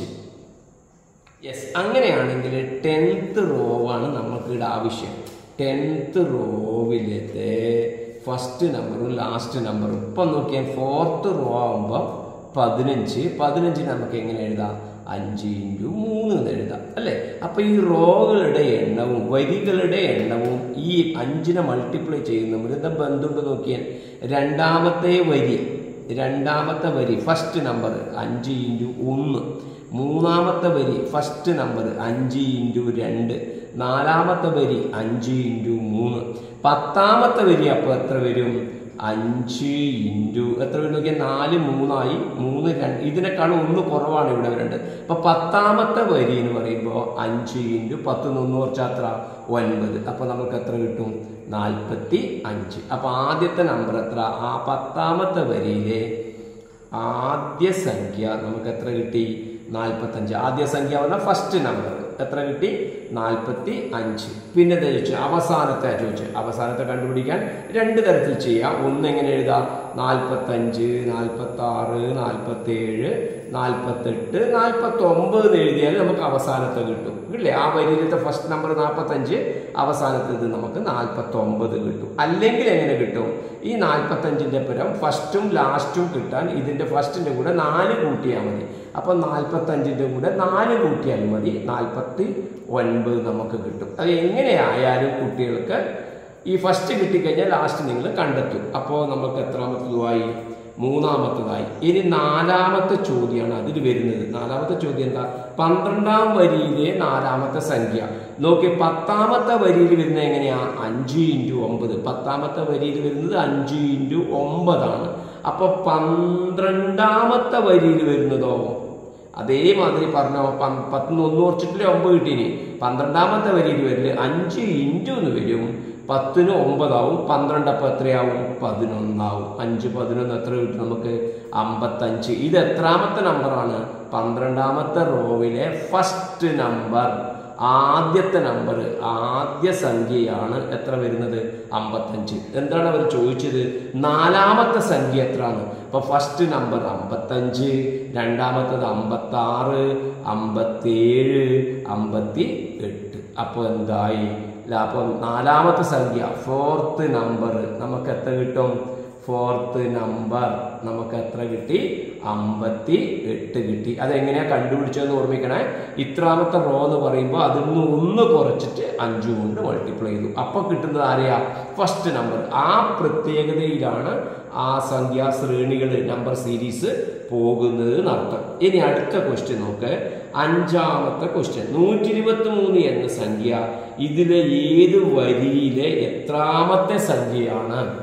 യെസ് അങ്ങനെയാണെങ്കിൽ ടെൻത്ത് റോവാണ് നമുക്ക് ഇവിടെ ആവശ്യം ടെൻത്ത് റോവിലത്തെ ഫസ്റ്റ് നമ്പറും ലാസ്റ്റ് നമ്പറും ഇപ്പം നോക്കിയാൽ ഫോർത്ത് റോ ആകുമ്പോൾ പതിനഞ്ച് പതിനഞ്ചിന് നമുക്ക് എങ്ങനെ എഴുതാം അഞ്ച് ഇൻറ്റു മൂന്ന് എന്ന് എഴുതാം അല്ലേ അപ്പം ഈ റോകളുടെ എണ്ണവും വരികളുടെ എണ്ണവും ഈ അഞ്ചിനെ മൾട്ടിപ്ലൈ ചെയ്യുന്ന എന്താ ബന്ധമുണ്ട് നോക്കിയാൽ രണ്ടാമത്തെ വരി രണ്ടാമത്തെ വരി ഫസ്റ്റ് നമ്പർ അഞ്ച് ഇൻറ്റു ഒന്ന് മൂന്നാമത്തെ വരി ഫസ്റ്റ് നമ്പർ അഞ്ച് ഇൻറ്റു രണ്ട് നാലാമത്തെ വരി അഞ്ച് ഇൻറ്റു മൂന്ന് പത്താമത്തെ വരി അപ്പോൾ എത്ര വരും അഞ്ച് ഇൻറ്റു എത്ര വരും നോക്കിയാൽ നാല് മൂന്നായി മൂന്ന് രണ്ട് ഇതിനേക്കാളും ഒന്ന് കുറവാണ് ഇവിടെ വരേണ്ടത് അപ്പൊ പത്താമത്തെ വരി എന്ന് പറയുമ്പോൾ അഞ്ച് ഇൻറ്റു പത്ത് നിന്ന് കുറച്ചാൽ എത്ര ഒൻപത് അപ്പൊ നമുക്ക് എത്ര കിട്ടും നാൽപ്പത്തി അഞ്ച് അപ്പൊ ആദ്യത്തെ നമ്പർ എത്ര ആ പത്താമത്തെ വരിയിലെ ആദ്യ സംഖ്യ നമുക്ക് എത്ര കിട്ടി നാൽപ്പത്തഞ്ച് ആദ്യ സംഖ്യ പറഞ്ഞാൽ ഫസ്റ്റ് നമ്പർ എത്ര കിട്ടി നാൽപ്പത്തി അഞ്ച് പിന്നെ ചോദിച്ചു അവസാനത്തെ ചോദിച്ചു അവസാനത്തെ കണ്ടുപിടിക്കാൻ രണ്ട് തരത്തിൽ ചെയ്യാം ഒന്ന് എങ്ങനെ എഴുതാം നാൽപ്പത്തഞ്ച് നാൽപ്പത്തി ആറ് നാൽപ്പത്തി ഏഴ് നാൽപ്പത്തെട്ട് നാൽപ്പത്തി ഒമ്പത് എഴുതിയാൽ നമുക്ക് അവസാനത്തെ കിട്ടും ഇല്ലേ ആ വരിയിലത്തെ ഫസ്റ്റ് നമ്പർ നാൽപ്പത്തഞ്ച് അവസാനത്തേത് നമുക്ക് നാൽപ്പത്തി ഒമ്പത് കിട്ടും അല്ലെങ്കിൽ എങ്ങനെ കിട്ടും ഈ നാൽപ്പത്തഞ്ചിന്റെ പുരം ഫസ്റ്റും ലാസ്റ്റും കിട്ടാൻ ഇതിന്റെ ഫസ്റ്റിന്റെ കൂടെ നാല് കൂട്ടിയാൽ മതി അപ്പൊ നാൽപ്പത്തഞ്ചിന്റെ കൂടെ നാല് കൂട്ടിയാൽ മതി നാൽപ്പത്തി ഒൻപത് നമുക്ക് കിട്ടും അത് എങ്ങനെയായാലും കുട്ടികൾക്ക് ഈ ഫസ്റ്റ് കിട്ടിക്കഴിഞ്ഞാൽ ലാസ്റ്റ് നിങ്ങൾ കണ്ടെത്തും അപ്പോൾ നമുക്ക് എത്രാമത്തതുമായി മൂന്നാമത്തതായി ഇനി നാലാമത്തെ ചോദ്യമാണ് അതിൽ വരുന്നത് നാലാമത്തെ ചോദ്യം എന്താ പന്ത്രണ്ടാം വരിയിലെ നാലാമത്തെ സംഖ്യ നോക്കി പത്താമത്തെ വരിയിൽ വരുന്നത് എങ്ങനെയാ അഞ്ച് ഇൻറ്റു ഒമ്പത് പത്താമത്തെ വരിയിൽ വരുന്നത് അഞ്ച് ഇൻറ്റു ഒമ്പതാണ് അപ്പൊ പന്ത്രണ്ടാമത്തെ വരിയിൽ വരുന്നതോ അതേമാതിരി പറഞ്ഞോ പത്തിന് ഒന്ന് കുറച്ചിട്ടില്ലേ ഒമ്പത് കിട്ടീനി പന്ത്രണ്ടാമത്തെ വരിയിൽ വരില്ല അഞ്ച് ഇൻറ്റു എന്ന് വരും പത്തിന് ഒമ്പതാവും പന്ത്രണ്ട് അപ്പം എത്രയാവും പതിനൊന്നാവും അഞ്ച് പതിനൊന്ന് എത്ര കിട്ടും നമുക്ക് അമ്പത്തഞ്ച് ഇത് എത്രാമത്തെ നമ്പറാണ് പന്ത്രണ്ടാമത്തെ റോവിലെ ഫസ്റ്റ് നമ്പർ ആദ്യത്തെ നമ്പർ ആദ്യ സംഖ്യയാണ് എത്ര വരുന്നത് അമ്പത്തഞ്ച് എന്താണ് അവർ ചോദിച്ചത് നാലാമത്തെ സംഖ്യ എത്രയാണ് അപ്പൊ ഫസ്റ്റ് നമ്പർ അമ്പത്തഞ്ച് രണ്ടാമത്തത് അമ്പത്തി ആറ് അമ്പത്തേഴ് അമ്പത്തി എട്ട് അപ്പോൾ എന്തായി അപ്പോൾ നാലാമത്തെ സംഖ്യ ഫോർത്ത് നമ്പർ നമുക്ക് എത്ര കിട്ടും ഫോർത്ത് നമ്പർ നമുക്ക് എത്ര കിട്ടി അമ്പത്തി എട്ട് കിട്ടി അതെങ്ങനെയാ കണ്ടുപിടിച്ചതെന്ന് ഓർമ്മിക്കണേ ഇത്രാമത്തെ റോ എന്ന് പറയുമ്പോൾ അതിൽ നിന്ന് ഒന്ന് കുറച്ചിട്ട് അഞ്ച് കൊണ്ട് മൾട്ടിപ്ലൈ ചെയ്തു അപ്പോൾ കിട്ടുന്നത് ആരെയാ ഫസ്റ്റ് നമ്പർ ആ പ്രത്യേകതയിലാണ് ആ സംഖ്യാ ശ്രേണികൾ നമ്പർ സീരീസ് പോകുന്നത് എന്നർത്ഥം ഇനി അടുത്ത ക്വസ്റ്റ്യൻ നോക്ക് അഞ്ചാമത്തെ ക്വസ്റ്റ്യൻ നൂറ്റി ഇരുപത്തി മൂന്ന് എന്ന സംഖ്യ ഇതിലെ ഏത് വരിയിലെ എത്രാമത്തെ സംഖ്യയാണ്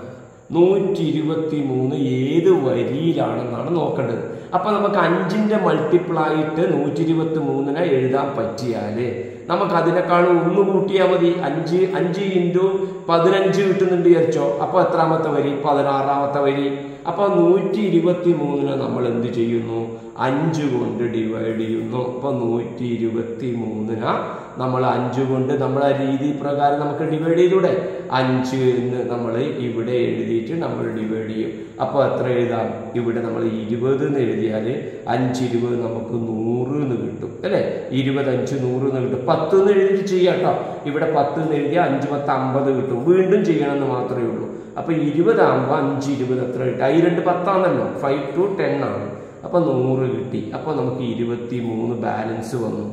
നൂറ്റി ഇരുപത്തി മൂന്ന് ഏത് വരിയിലാണെന്നാണ് നോക്കേണ്ടത് അപ്പൊ നമുക്ക് അഞ്ചിന്റെ മൾട്ടിപ്പിൾ ആയിട്ട് നൂറ്റി ഇരുപത്തി മൂന്നിനെ എഴുതാൻ പറ്റിയാല് നമുക്ക് അതിനേക്കാളും ഒന്ന് കൂട്ടിയാൽ മതി അഞ്ച് അഞ്ച് ഇൻറ്റു പതിനഞ്ച് കിട്ടുന്നുണ്ട് വിചാരിച്ചോ അപ്പൊ എത്രാമത്തെ വരി പതിനാറാമത്തെ വരി അപ്പൊ നൂറ്റി ഇരുപത്തി മൂന്നിനെ നമ്മൾ എന്ത് ചെയ്യുന്നു അഞ്ച് കൊണ്ട് ഡിവൈഡ് ചെയ്യുന്നു അപ്പൊ നൂറ്റി ഇരുപത്തി മൂന്നിന നമ്മൾ അഞ്ച് കൊണ്ട് നമ്മളെ രീതി പ്രകാരം നമുക്ക് ഡിവൈഡ് ചെയ്തൂടെ അഞ്ച് എന്ന് നമ്മൾ ഇവിടെ എഴുതിയിട്ട് നമ്മൾ ഡിവൈഡ് ചെയ്യും അപ്പോൾ എത്ര എഴുതാം ഇവിടെ നമ്മൾ ഇരുപത് എന്ന് എഴുതിയാൽ അഞ്ച് ഇരുപത് നമുക്ക് നൂറ് എന്ന് കിട്ടും അല്ലേ ഇരുപത് അഞ്ച് നൂറ് എന്ന് കിട്ടും പത്ത് എന്ന് എഴുതിയിട്ട് ചെയ്യാം കേട്ടോ ഇവിടെ പത്ത് എന്ന് എഴുതിയാൽ അഞ്ച് പത്ത് അമ്പത് കിട്ടും വീണ്ടും ചെയ്യണമെന്ന് മാത്രമേ ഉള്ളൂ അപ്പൊ ഇരുപതാകുമ്പോൾ അഞ്ച് ഇരുപത് എത്ര കിട്ടും ഈ രണ്ട് പത്താണല്ലോ ഫൈവ് ടു ടെൻ ആണ് അപ്പൊ നൂറ് കിട്ടി അപ്പൊ നമുക്ക് ഇരുപത്തി മൂന്ന് ബാലൻസ് വന്നു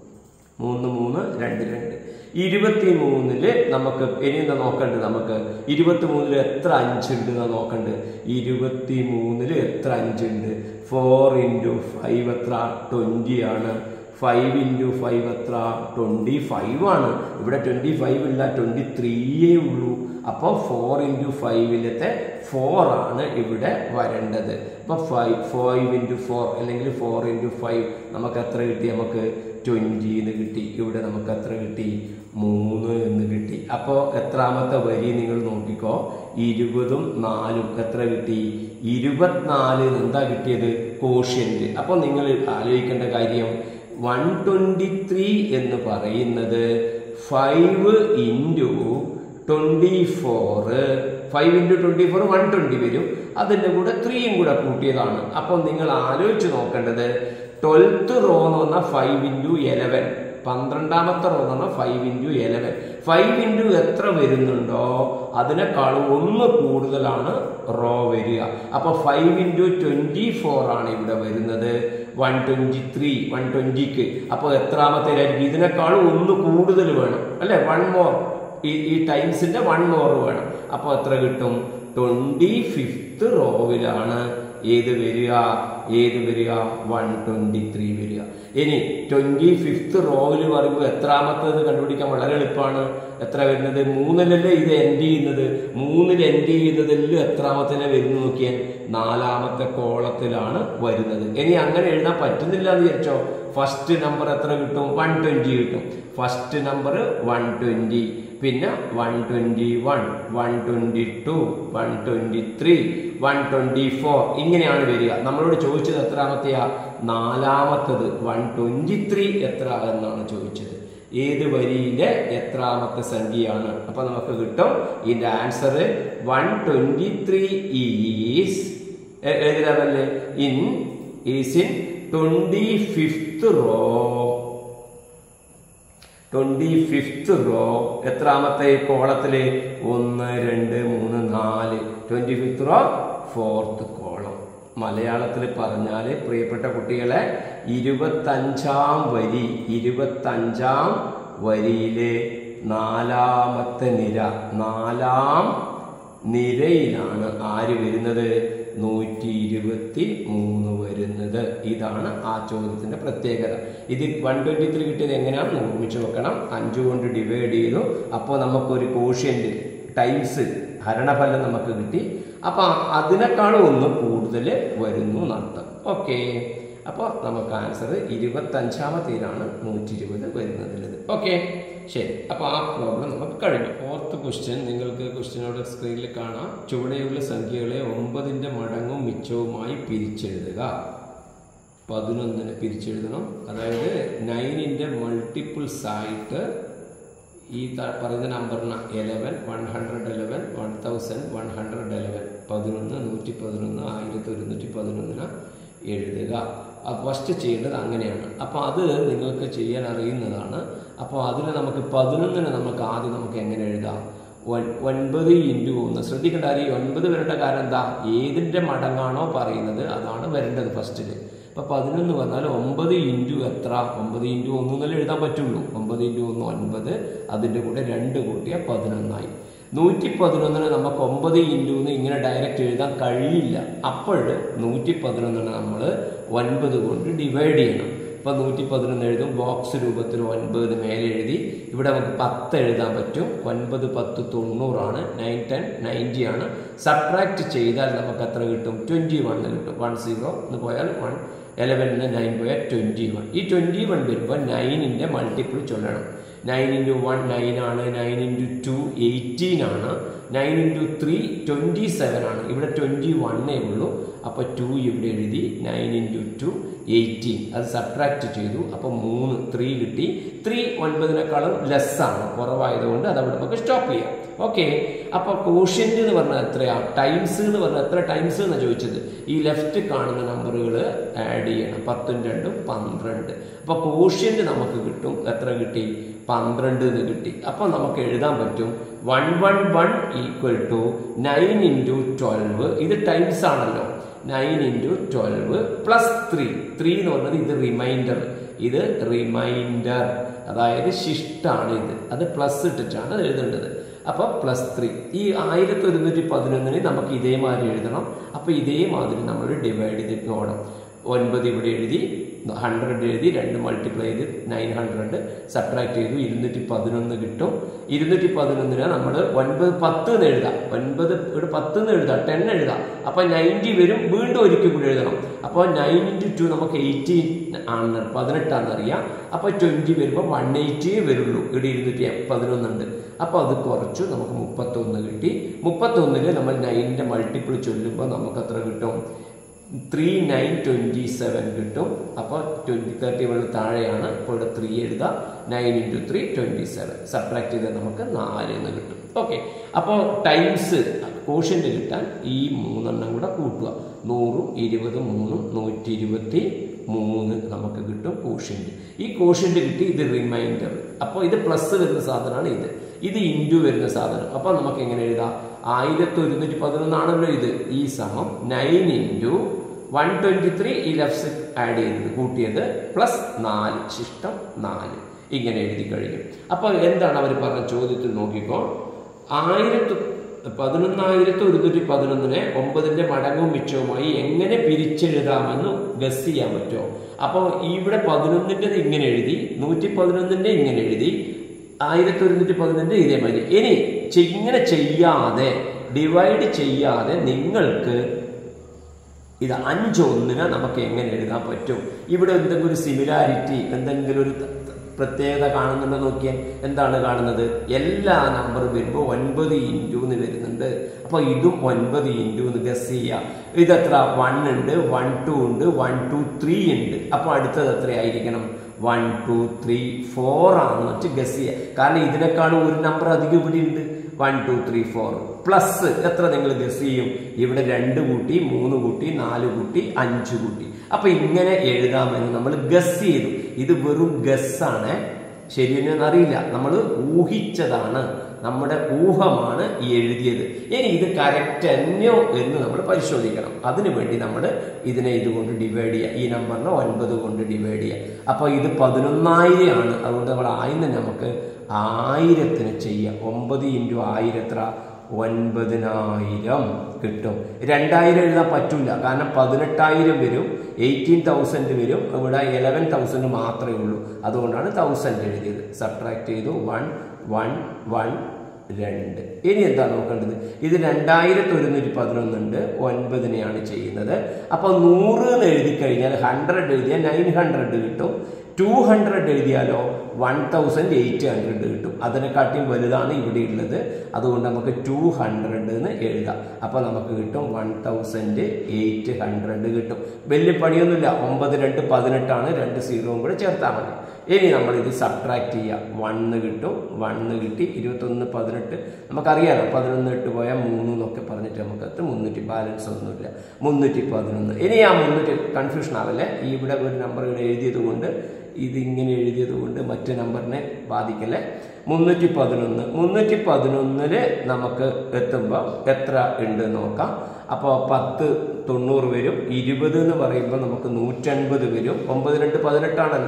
മൂന്ന് മൂന്ന് രണ്ട് രണ്ട് ഇരുപത്തി മൂന്നില് നമുക്ക് ഇനി എന്താ നോക്കണ്ടത് നമുക്ക് ഇരുപത്തി മൂന്നില് എത്ര അഞ്ചുണ്ട് എന്നാ നോക്കണ്ടത് ഇരുപത്തി മൂന്നില് എത്ര അഞ്ചുണ്ട് ഫോർ ഇൻറ്റു ഫൈവ് എത്ര ട്വൻറ്റി ആണ് ഫൈവ് ഇൻറ്റു ഫൈവ് എത്ര ട്വൻറ്റി ഫൈവ് ആണ് ഇവിടെ ട്വൻറ്റി ഫൈവ് ഇല്ല ട്വൻറ്റി ത്രീയേ ഉള്ളൂ അപ്പോൾ ഫോർ ഇൻറ്റു ഫൈവിലത്തെ ഫോർ ആണ് ഇവിടെ വരേണ്ടത് അപ്പോൾ ഫൈവ് ഫൈവ് ഇൻറ്റു ഫോർ അല്ലെങ്കിൽ ഫോർ ഇൻറ്റു ഫൈവ് നമുക്ക് എത്ര കിട്ടി നമുക്ക് ട്വൻറ്റി എന്ന് കിട്ടി ഇവിടെ നമുക്ക് എത്ര കിട്ടി മൂന്ന് എന്ന് കിട്ടി അപ്പോൾ എത്രാമത്തെ വരി നിങ്ങൾ നോക്കിക്കോ ഇരുപതും നാലും എത്ര കിട്ടി ഇരുപത്തിനാല് എന്താ കിട്ടിയത് കോഷ്യന്റ് അപ്പോൾ നിങ്ങൾ ആലോചിക്കേണ്ട കാര്യം വൺ ട്വൻറ്റി ത്രീ എന്ന് പറയുന്നത് five into twenty four five into twenty four one twenty വരും അതിൻ്റെ കൂടെ ത്രീയും കൂടെ കൂട്ടിയതാണ് അപ്പോൾ നിങ്ങൾ ആലോചിച്ച് നോക്കേണ്ടത് ട്വൽത്ത് റോ എന്ന് പറഞ്ഞാൽ ഫൈവ് ഇൻറ്റു എലവൻ പന്ത്രണ്ടാമത്തെ റോ എന്ന് പറഞ്ഞാൽ five into eleven five into എത്ര വരുന്നുണ്ടോ അതിനേക്കാളും ഒന്ന് കൂടുതലാണ് റോ വരിക അപ്പോൾ ഫൈവ് ഇൻറ്റു ട്വൻറ്റി ഫോർ ആണ് ഇവിടെ വരുന്നത് വൺ ട്വൻറ്റി ത്രീ വൺ ട്വൻറ്റിക്ക് അപ്പോൾ എത്രാമത്തേലായിരിക്കും ഇതിനേക്കാളും ഒന്ന് കൂടുതൽ വേണം അല്ലേ വൺ മോർ ഈ ഈ ടൈംസിന്റെ വൺ മോർ വേണം അപ്പോൾ എത്ര കിട്ടും ട്വൻറ്റി ഫിഫ്ത്ത് റോവിലാണ് ഏത് വരിക ഏത് വരിക വൺ ട്വൻറ്റി ത്രീ വരിക ഇനി ട്വൻറ്റി ഫിഫ്ത്ത് റോവിൽ പറയുമ്പോൾ എത്രാമത്തേത് കണ്ടുപിടിക്കാൻ വളരെ എളുപ്പമാണ് എത്ര വരുന്നത് മൂന്നിലല്ലേ ഇത് എൻഡ് ചെയ്യുന്നത് മൂന്നിൽ എൻഡ് ചെയ്യുന്നതിൽ എത്രാമത്തിനെ വരുന്നു നോക്കിയാൽ നാലാമത്തെ കോളത്തിലാണ് വരുന്നത് ഇനി അങ്ങനെ എഴുതാൻ പറ്റുന്നില്ല എന്ന് വിചാരിച്ചോ ഫസ്റ്റ് നമ്പർ എത്ര കിട്ടും വൺ ട്വൻറ്റി കിട്ടും ഫസ്റ്റ് നമ്പർ വൺ ട്വൻറ്റി പിന്നെ one twenty one one twenty two one twenty three one twenty four ഇങ്ങനെയാണ് വരിക നമ്മളോട് ചോദിച്ചത് എത്രാമത്തെയാ നാലാമത്തത് വൺ ട്വൻറ്റി ത്രീ എത്ര എന്നാണ് ചോദിച്ചത് ഏത് വരിയിലെ എത്രാമത്തെ സംഖ്യയാണ് അപ്പൊ നമുക്ക് കിട്ടും ഇതിന്റെ answer one twenty three is ഏത് ലെവലില് in is in twenty fifth row twenty fifth row എത്രാമത്തെ കോളത്തില് ഒന്ന് രണ്ട് മൂന്ന് നാല് twenty fifth row fourth column മലയാളത്തിൽ പറഞ്ഞാൽ പ്രിയപ്പെട്ട കുട്ടികളെ ഇരുപത്തഞ്ചാം വരി ഇരുപത്തഞ്ചാം വരിയിലെ നാലാമത്തെ നിര നാലാം നിരയിലാണ് ആര് വരുന്നത് നൂറ്റി ഇരുപത്തി മൂന്ന് വരുന്നത് ഇതാണ് ആ ചോദ്യത്തിന്റെ പ്രത്യേകത ഇത് വൺ ട്വന്റി ത്രീ കിട്ടിയത് എങ്ങനെയാണ് ഓർമ്മിച്ച് വെക്കണം അഞ്ച് കൊണ്ട് ഡിവൈഡ് ചെയ്തു അപ്പോൾ നമുക്കൊരു കോഷ്യന്റ് ടൈംസ് ഹരണഫലം നമുക്ക് കിട്ടി അപ്പൊ അതിനേക്കാളും ഒന്ന് കൂടുതൽ വരുന്നു എന്നർത്ഥം ഓക്കെ അപ്പോൾ നമുക്ക് ആൻസർ ഇരുപത്തഞ്ചാമത്തേലാണ് നൂറ്റി ഇരുപത് വരുന്നതിലത് ഓക്കെ ശരി അപ്പോൾ ആ പ്രോബ്ലം നമുക്ക് കഴിഞ്ഞു ഫോർത്ത് ക്വസ്റ്റ്യൻ നിങ്ങൾക്ക് ക്വസ്റ്റ്യനോട് സ്ക്രീനിൽ കാണാം ചുവടെയുള്ള സംഖ്യകളെ ഒമ്പതിൻ്റെ മടങ്ങും മിച്ചവുമായി പിരിച്ചെഴുതുക പതിനൊന്നിന് പിരിച്ചെഴുതണം അതായത് നയനിൻ്റെ മൾട്ടിപ്പിൾസ് ആയിട്ട് ഈ ത- പറയുന്ന നമ്പറിന് eleven one hundred eleven one thousand one hundred eleven പതിനൊന്ന് നൂറ്റി പതിനൊന്ന് ആയിരത്തി ഒരുന്നൂറ്റി പതിനൊന്നിന് എഴുതുക ഫസ്റ്റ് ചെയ്യേണ്ടത് അങ്ങനെയാണ് അപ്പോൾ അത് നിങ്ങൾക്ക് ചെയ്യാൻ അറിയുന്നതാണ് അപ്പോൾ അതിന് നമുക്ക് പതിനൊന്നിന് നമുക്ക് ആദ്യം നമുക്ക് എങ്ങനെ എഴുതാം ഒൻ- ഒൻപത് ഇൻറ്റു ഒന്ന് ശ്രദ്ധിക്കേണ്ട കാര്യം ഈ ഒൻപത് വരേണ്ട കാരണം എന്താ ഏതിൻ്റെ മടങ്ങാണോ പറയുന്നത് അതാണ് വരേണ്ടത് ഫസ്റ്റിൽ അപ്പൊ പതിനൊന്ന് പറഞ്ഞാൽ ഒമ്പത് ഇൻറ്റു എത്ര ഒമ്പത് ഇൻറ്റു ഒന്ന് എന്നല്ലേ എഴുതാൻ പറ്റുള്ളൂ ഒമ്പത് ഇൻറ്റു ഒന്ന് ഒൻപത് അതിൻ്റെ കൂടെ രണ്ട് കൂട്ടിയാൽ പതിനൊന്നായി നൂറ്റി പതിനൊന്നിന് നമുക്ക് ഒമ്പത് ഇൻറ്റു എന്ന് ഇങ്ങനെ ഡയറക്റ്റ് എഴുതാൻ കഴിയില്ല അപ്പോൾ നൂറ്റി പതിനൊന്നിന് നമ്മൾ ഒൻപത് കൊണ്ട് ഡിവൈഡ് ചെയ്യണം ഇപ്പൊ നൂറ്റി പതിനൊന്ന് എഴുതും ബോക്സ് രൂപത്തിൽ ഒൻപത് മേലെ എഴുതി ഇവിടെ നമുക്ക് പത്ത് എഴുതാൻ പറ്റും ഒൻപത് പത്ത് തൊണ്ണൂറാണ് നയൻ ടെൻ നയൻറ്റി ആണ് സബ്ട്രാക്ട് ചെയ്താൽ നമുക്ക് എത്ര കിട്ടും ട്വൻറ്റി വൺ കിട്ടും വൺ സീറോ എന്ന് പോയാൽ വൺ എലവനിന് നയൻ പോയാൽ ട്വൻറ്റി വൺ ഈ ട്വൻറ്റി വൺ വരുമ്പോൾ നയനിൻ്റെ മൾട്ടിപ്പിൾ ചൊല്ലണം നയൻ ഇൻറ്റു വൺ നയൻ ആണ് നയൻ ഇൻറ്റു ടു എയ്റ്റീൻ ആണ് nine into three twenty seven ആണ് ഇവിടെ ട്വൻറ്റി വണ്ണേ ഉള്ളൂ അപ്പോൾ ടു ഇവിടെ എഴുതി നയൻ ഇൻറ്റു ടു എയ്റ്റീൻ അത് സബ്ട്രാക്ട് ചെയ്തു അപ്പോൾ മൂന്ന് ത്രീ കിട്ടി ത്രീ ഒൻപതിനേക്കാളും ലെസ്സാണ് കുറവായതുകൊണ്ട് അത് അവിടെ നമുക്ക് സ്റ്റോപ്പ് ചെയ്യാം ഓക്കെ അപ്പോൾ കോഷ്യൻ്റ് എന്ന് പറഞ്ഞാൽ എത്രയാ ടൈംസ് എന്ന് പറഞ്ഞാൽ എത്ര ടൈംസ് എന്നാണ് ചോദിച്ചത് ഈ ലെഫ്റ്റ് കാണുന്ന നമ്പറുകൾ ആഡ് ചെയ്യണം പത്തും രണ്ടും പന്ത്രണ്ട് അപ്പോൾ കോഷ്യൻ്റ് നമുക്ക് കിട്ടും എത്ര കിട്ടി പന്ത്രണ്ട് എന്ന് കിട്ടി അപ്പോൾ നമുക്ക് എഴുതാൻ പറ്റും one one one equal to nine into twelve ഇത് ടൈംസ് ആണല്ലോ nine into twelve plus three three എന്ന് പറഞ്ഞത് ഇത് റിമൈൻഡർ ഇത് റിമൈൻഡർ അതായത് ശിഷ്ടാണ് ഇത് അത് പ്ലസ് ഇട്ടിട്ടാണ് എഴുതേണ്ടത് അപ്പോൾ പ്ലസ് ത്രീ ഈ ആയിരത്തി ഒരുന്നൂറ്റി പതിനൊന്നിന് നമുക്ക് ഇതേമാതിരി എഴുതണം അപ്പോൾ ഇതേമാതിരി നമ്മൾ ഡിവൈഡ് ചെയ്തിട്ട് നോക്കണം ഒൻപത് ഇവിടെ എഴുതി ഹൺഡ്രഡ് എഴുതി രണ്ട് മൾട്ടിപ്ലൈ ചെയ്ത് നയൻ ഹൺഡ്രഡ് സബ്ട്രാക്ട് ചെയ്തു ഇരുന്നൂറ്റി പതിനൊന്ന് കിട്ടും ഇരുന്നൂറ്റി പതിനൊന്നിന് നമ്മൾ ഒൻപത് പത്ത് എന്ന് എഴുതാം ഒൻപത് ഇവിടെ പത്ത് എന്ന് എഴുതാം ടെൻ എഴുതാം അപ്പോൾ നയൻറ്റി വരും വീണ്ടും ഒരിക്കൽ കൂടി എഴുതണം അപ്പോൾ നയൻ ഇൻറ്റു ടു നമുക്ക് എയ്റ്റീൻ ആണ് പതിനെട്ടാണെന്ന് അറിയാം അപ്പോൾ ട്വൻറ്റി വരുമ്പോൾ വൺ എയ്റ്റി വരുള്ളൂ ഇവിടെ ഇരുന്നൂറ്റി പതിനൊന്നുണ്ട് അപ്പോൾ അത് കുറച്ചു നമുക്ക് മുപ്പത്തൊന്ന് കിട്ടി മുപ്പത്തൊന്നില് നമ്മൾ നയനിൻ്റെ മൾട്ടിപ്പിൾ ചൊല്ലുമ്പോൾ നമുക്ക് എത്ര കിട്ടും ത്രീ നയൻ ട്വൻറ്റി സെവൻ കിട്ടും അപ്പോൾ ട്വൻറ്റി തേർട്ടി വൺ താഴെയാണ് ഇപ്പോൾ ഇവിടെ ത്രീ എഴുതാം nine into three twenty seven subtract ചെയ്താൽ നമുക്ക് നാല് എന്ന് കിട്ടും ഓക്കെ അപ്പോൾ ടൈംസ് കോഷ്യൻ്റ് കിട്ടാൻ ഈ മൂന്നെണ്ണം കൂടെ കൂട്ടുക നൂറും ഇരുപതും മൂന്നും നൂറ്റി ഇരുപത്തി മൂന്ന് നമുക്ക് കിട്ടും കോഷ്യൻ്റ് ഈ കോഷ്യൻ്റ് കിട്ടി ഇത് റിമൈൻഡർ അപ്പോൾ ഇത് പ്ലസ് വരുന്ന സാധനമാണ് ഇത് ഇത് ഇൻറ്റു വരുന്ന സാധനം അപ്പോൾ നമുക്ക് എങ്ങനെ എഴുതാം ആയിരത്തി ഒരുന്നൂറ്റി പതിനൊന്നാണല്ലോ ഇത് ഈ സമം nine into one twenty three ഈ ലെഫ്റ്റ് ആഡ് ചെയ്തത് കൂട്ടിയത് പ്ലസ് നാല് ശിഷ്ടം നാല് ഇങ്ങനെ എഴുതി കഴിഞ്ഞു അപ്പോൾ എന്താണ് അവർ പറഞ്ഞ ചോദ്യത്തിൽ നോക്കിക്കോ ആയിരത്തി പതിനൊന്നായിരത്തി ഒരുന്നൂറ്റി പതിനൊന്നിനെ ഒമ്പതിന്റെ മടങ്ങും മിച്ചവുമായി എങ്ങനെ പിരിച്ചെഴുതാമെന്ന് ഗസ് ചെയ്യാൻ പറ്റുമോ അപ്പോൾ ഇവിടെ പതിനൊന്നിൻ്റെ ഇങ്ങനെ എഴുതി നൂറ്റി പതിനൊന്നിൻ്റെ ഇങ്ങനെ എഴുതി ആയിരത്തി ഒരുന്നൂറ്റി പതിനൊന്നിൻ്റെ ഇതേമാതിരി ഇനി ചെ- ഇങ്ങനെ ചെയ്യാതെ ഡിവൈഡ് ചെയ്യാതെ നിങ്ങൾക്ക് ഇത് അഞ്ചൊന്നിനെ നമുക്ക് എങ്ങനെ എഴുതാൻ പറ്റും ഇവിടെ എന്തെങ്കിലും ഒരു സിമിലാരിറ്റി എന്തെങ്കിലും ഒരു ത- ത- പ്രത്യേകത കാണുന്നുണ്ടോ നോക്കിയാൽ എന്താണ് കാണുന്നത് എല്ലാ നമ്പറും വരുമ്പോൾ ഒൻപത് ഇൻറ്റു എന്ന് വരുന്നുണ്ട് അപ്പോൾ ഇതും ഒൻപത് ഇൻറ്റു എന്ന് ഗസ് ചെയ്യാം ഇതെത്ര വൺ ഉണ്ട് വൺ ടു ഉണ്ട് വൺ ടു ത്രീ ഉണ്ട് അപ്പോൾ അടുത്തത് എത്രയായിരിക്കണം വൺ ടു ത്രീ ഫോർ ആണെന്ന് വെച്ച് ഗസ് ചെയ്യുക കാരണം ഇതിനേക്കാളും ഒരു നമ്പർ അധികം ഇവിടെ ഉണ്ട് one two three four plus എത്ര നിങ്ങൾ ഗസ് ചെയ്യും ഇവിടെ രണ്ട് കൂട്ടി മൂന്ന് കൂട്ടി നാല് കൂട്ടി അഞ്ച് കൂട്ടി അപ്പൊ ഇങ്ങനെ എഴുതാമെന്ന് നമ്മൾ ഗസ് ചെയ്തു ഇത് വെറും ഗസ്സാണ് ശരിയെന്ന് അറിയില്ല നമ്മൾ ഊഹിച്ചതാണ് നമ്മുടെ ഊഹമാണ് ഈ എഴുതിയത് ഇനി ഇത് കറക്റ്റ് തന്നെയോ എന്ന് നമ്മൾ പരിശോധിക്കണം അതിനു വേണ്ടി നമ്മൾ ഇതിനെ ഇതുകൊണ്ട് ഡിവൈഡ് ചെയ്യുക ഈ നമ്പറിനെ ഒൻപത് കൊണ്ട് ഡിവൈഡ് ചെയ്യുക അപ്പോൾ ഇത് പതിനൊന്നായിരം ആണ് അതുകൊണ്ട് നമ്മൾ ആയിരം നമുക്ക് ആയിരത്തിന് ചെയ്യാം ഒമ്പത് ഇൻറ്റു ആയിരം എത്ര ഒൻപതിനായിരം കിട്ടും രണ്ടായിരം എഴുതാൻ പറ്റില്ല കാരണം പതിനെട്ടായിരം വരും എയ്റ്റീൻ തൗസൻഡ് വരും ഇവിടെ ഇലവൻ തൗസൻഡ് മാത്രമേ ഉള്ളൂ അതുകൊണ്ടാണ് തൗസൻഡ് എഴുതിയത് സബ്ട്രാക്ട് ചെയ്തു വൺ വൺ വൺ രണ്ട് ഇനി എന്താ നോക്കേണ്ടത് ഇത് രണ്ടായിരത്തി ഒരുന്നൂറ്റി പതിനൊന്നുണ്ട് ഒൻപതിനെയാണ് ചെയ്യുന്നത് അപ്പോൾ നൂറ് എന്ന് എഴുതി കഴിഞ്ഞാൽ ഹൺഡ്രഡ് എഴുതിയാൽ നയൻ ഹൺഡ്രഡ് കിട്ടും ടു ഹൺഡ്രഡ് എഴുതിയാലോ വൺ തൗസൻഡ് എയ്റ്റ് ഹൺഡ്രഡ് കിട്ടും അതിനെക്കാട്ടിയും വലുതാണ് ഇവിടെ ഉള്ളത് അതുകൊണ്ട് നമുക്ക് ടു ഹൺഡ്രഡ് എന്ന് എഴുതാം അപ്പോൾ നമുക്ക് കിട്ടും വൺ തൗസൻഡ് എയ്റ്റ് ഹൺഡ്രഡ് കിട്ടും വലിയ പണിയൊന്നുമില്ല ഒമ്പത് രണ്ട് പതിനെട്ടാണ് രണ്ട് സീറോയും കൂടെ ചേർത്താൽ മതി ഇനി നമ്മൾ ഇത് സബ്ട്രാക്ട് ചെയ്യാം വണ്ണ് കിട്ടും വണ്ണ് കിട്ടി ഇരുപത്തൊന്ന് പതിനെട്ട് നമുക്കറിയാലോ പതിനൊന്ന് ഇട്ട് പോയാൽ മൂന്ന് എന്നൊക്കെ പറഞ്ഞിട്ട് നമുക്ക് അത് മുന്നൂറ്റി ബാലൻസ് ഒന്നുമില്ല മുന്നൂറ്റി പതിനൊന്ന് ഇനി ആ മുന്നൂറ്റി കൺഫ്യൂഷൻ ആവല്ലേ ഈ ഇവിടെ ഒരു നമ്പർ ഇവിടെ എഴുതിയത് കൊണ്ട് ഇതിങ്ങനെ എഴുതിയത് കൊണ്ട് മറ്റു നമ്പറിനെ ബാധിക്കല്ലേ മുന്നൂറ്റി പതിനൊന്ന് മുന്നൂറ്റി പതിനൊന്നില് നമുക്ക് എത്തുമ്പോൾ എത്ര ഉണ്ട് നോക്കാം അപ്പോൾ പത്ത് തൊണ്ണൂറ് വരും ഇരുപത് എന്ന് പറയുമ്പോൾ നമുക്ക് നൂറ്റൻപത് വരും ഒമ്പത് രണ്ട് പതിനെട്ടാണല്ലോ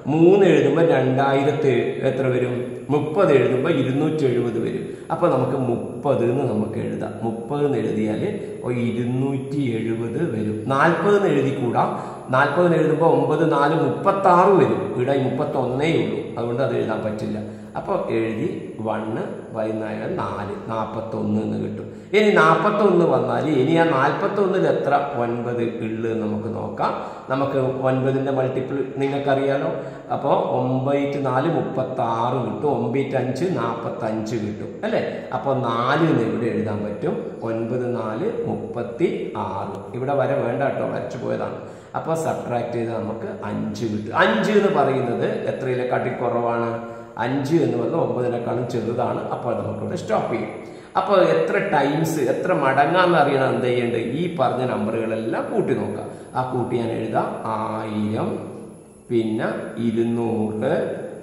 മൂന്ന് എഴുതുമ്പോൾ രണ്ടായിരത്തി എത്ര വരും മുപ്പത് എഴുതുമ്പോൾ ഇരുന്നൂറ്റി എഴുപത് വരും അപ്പോൾ നമുക്ക് മുപ്പത് എന്ന് നമുക്ക് എഴുതാം മുപ്പത് എന്ന് എഴുതിയാൽ ഇരുന്നൂറ്റി എഴുപത് വരും നാൽപ്പത് എന്ന് എഴുതിക്കൂടാ നാൽപ്പതിന് എഴുതുമ്പോൾ ഒമ്പത് നാല് മുപ്പത്തി ആറ് വരും ഇവിടെ മുപ്പത്തി ഒന്നേ ഉള്ളൂ അതുകൊണ്ട് അത് എഴുതാൻ പറ്റില്ല അപ്പോൾ എഴുതി വണ്ണ് പതിനാല് നാല് നാൽപ്പത്തൊന്ന് എന്ന് കിട്ടും ഇനി നാൽപ്പത്തൊന്ന് വന്നാൽ ഇനി ആ നാൽപ്പത്തൊന്നിൽ എത്ര ഒൻപത് ഉള്ളു എന്ന് നമുക്ക് നോക്കാം നമുക്ക് ഒൻപതിൻ്റെ മൾട്ടിപ്പിൾ നിങ്ങൾക്കറിയാലോ അപ്പോൾ ഒമ്പത് നാല് മുപ്പത്തി ആറ് കിട്ടും ഒമ്പത് അഞ്ച് നാൽപ്പത്തഞ്ച് കിട്ടും അല്ലേ അപ്പോൾ നാല് എന്ന് ഇവിടെ എഴുതാൻ പറ്റും ഒൻപത് നാല് മുപ്പത്തി ആറ് ഇവിടെ വരെ വേണ്ട കേട്ടോ വരച്ചു പോയതാണ് അപ്പോൾ സബ്ട്രാക്ട് ചെയ്ത് നമുക്ക് അഞ്ച് കിട്ടും അഞ്ച് എന്ന് പറയുന്നത് എത്രയിലെക്കാട്ടി കുറവാണ് അഞ്ച് എന്ന് പറഞ്ഞാൽ ഒമ്പതിനേക്കാളും ചെറുതാണ് അപ്പോൾ നമുക്കിവിടെ സ്റ്റോപ്പ് ചെയ്യും അപ്പോൾ എത്ര ടൈംസ് എത്ര മടങ്ങാന്ന് അറിയണം എന്ത് ചെയ്യേണ്ടത് ഈ പറഞ്ഞ നമ്പറുകളെല്ലാം കൂട്ടി നോക്കാം ആ കൂട്ടി ഞാൻ എഴുതാം ആയിരം പിന്നെ ഇരുന്നൂറ്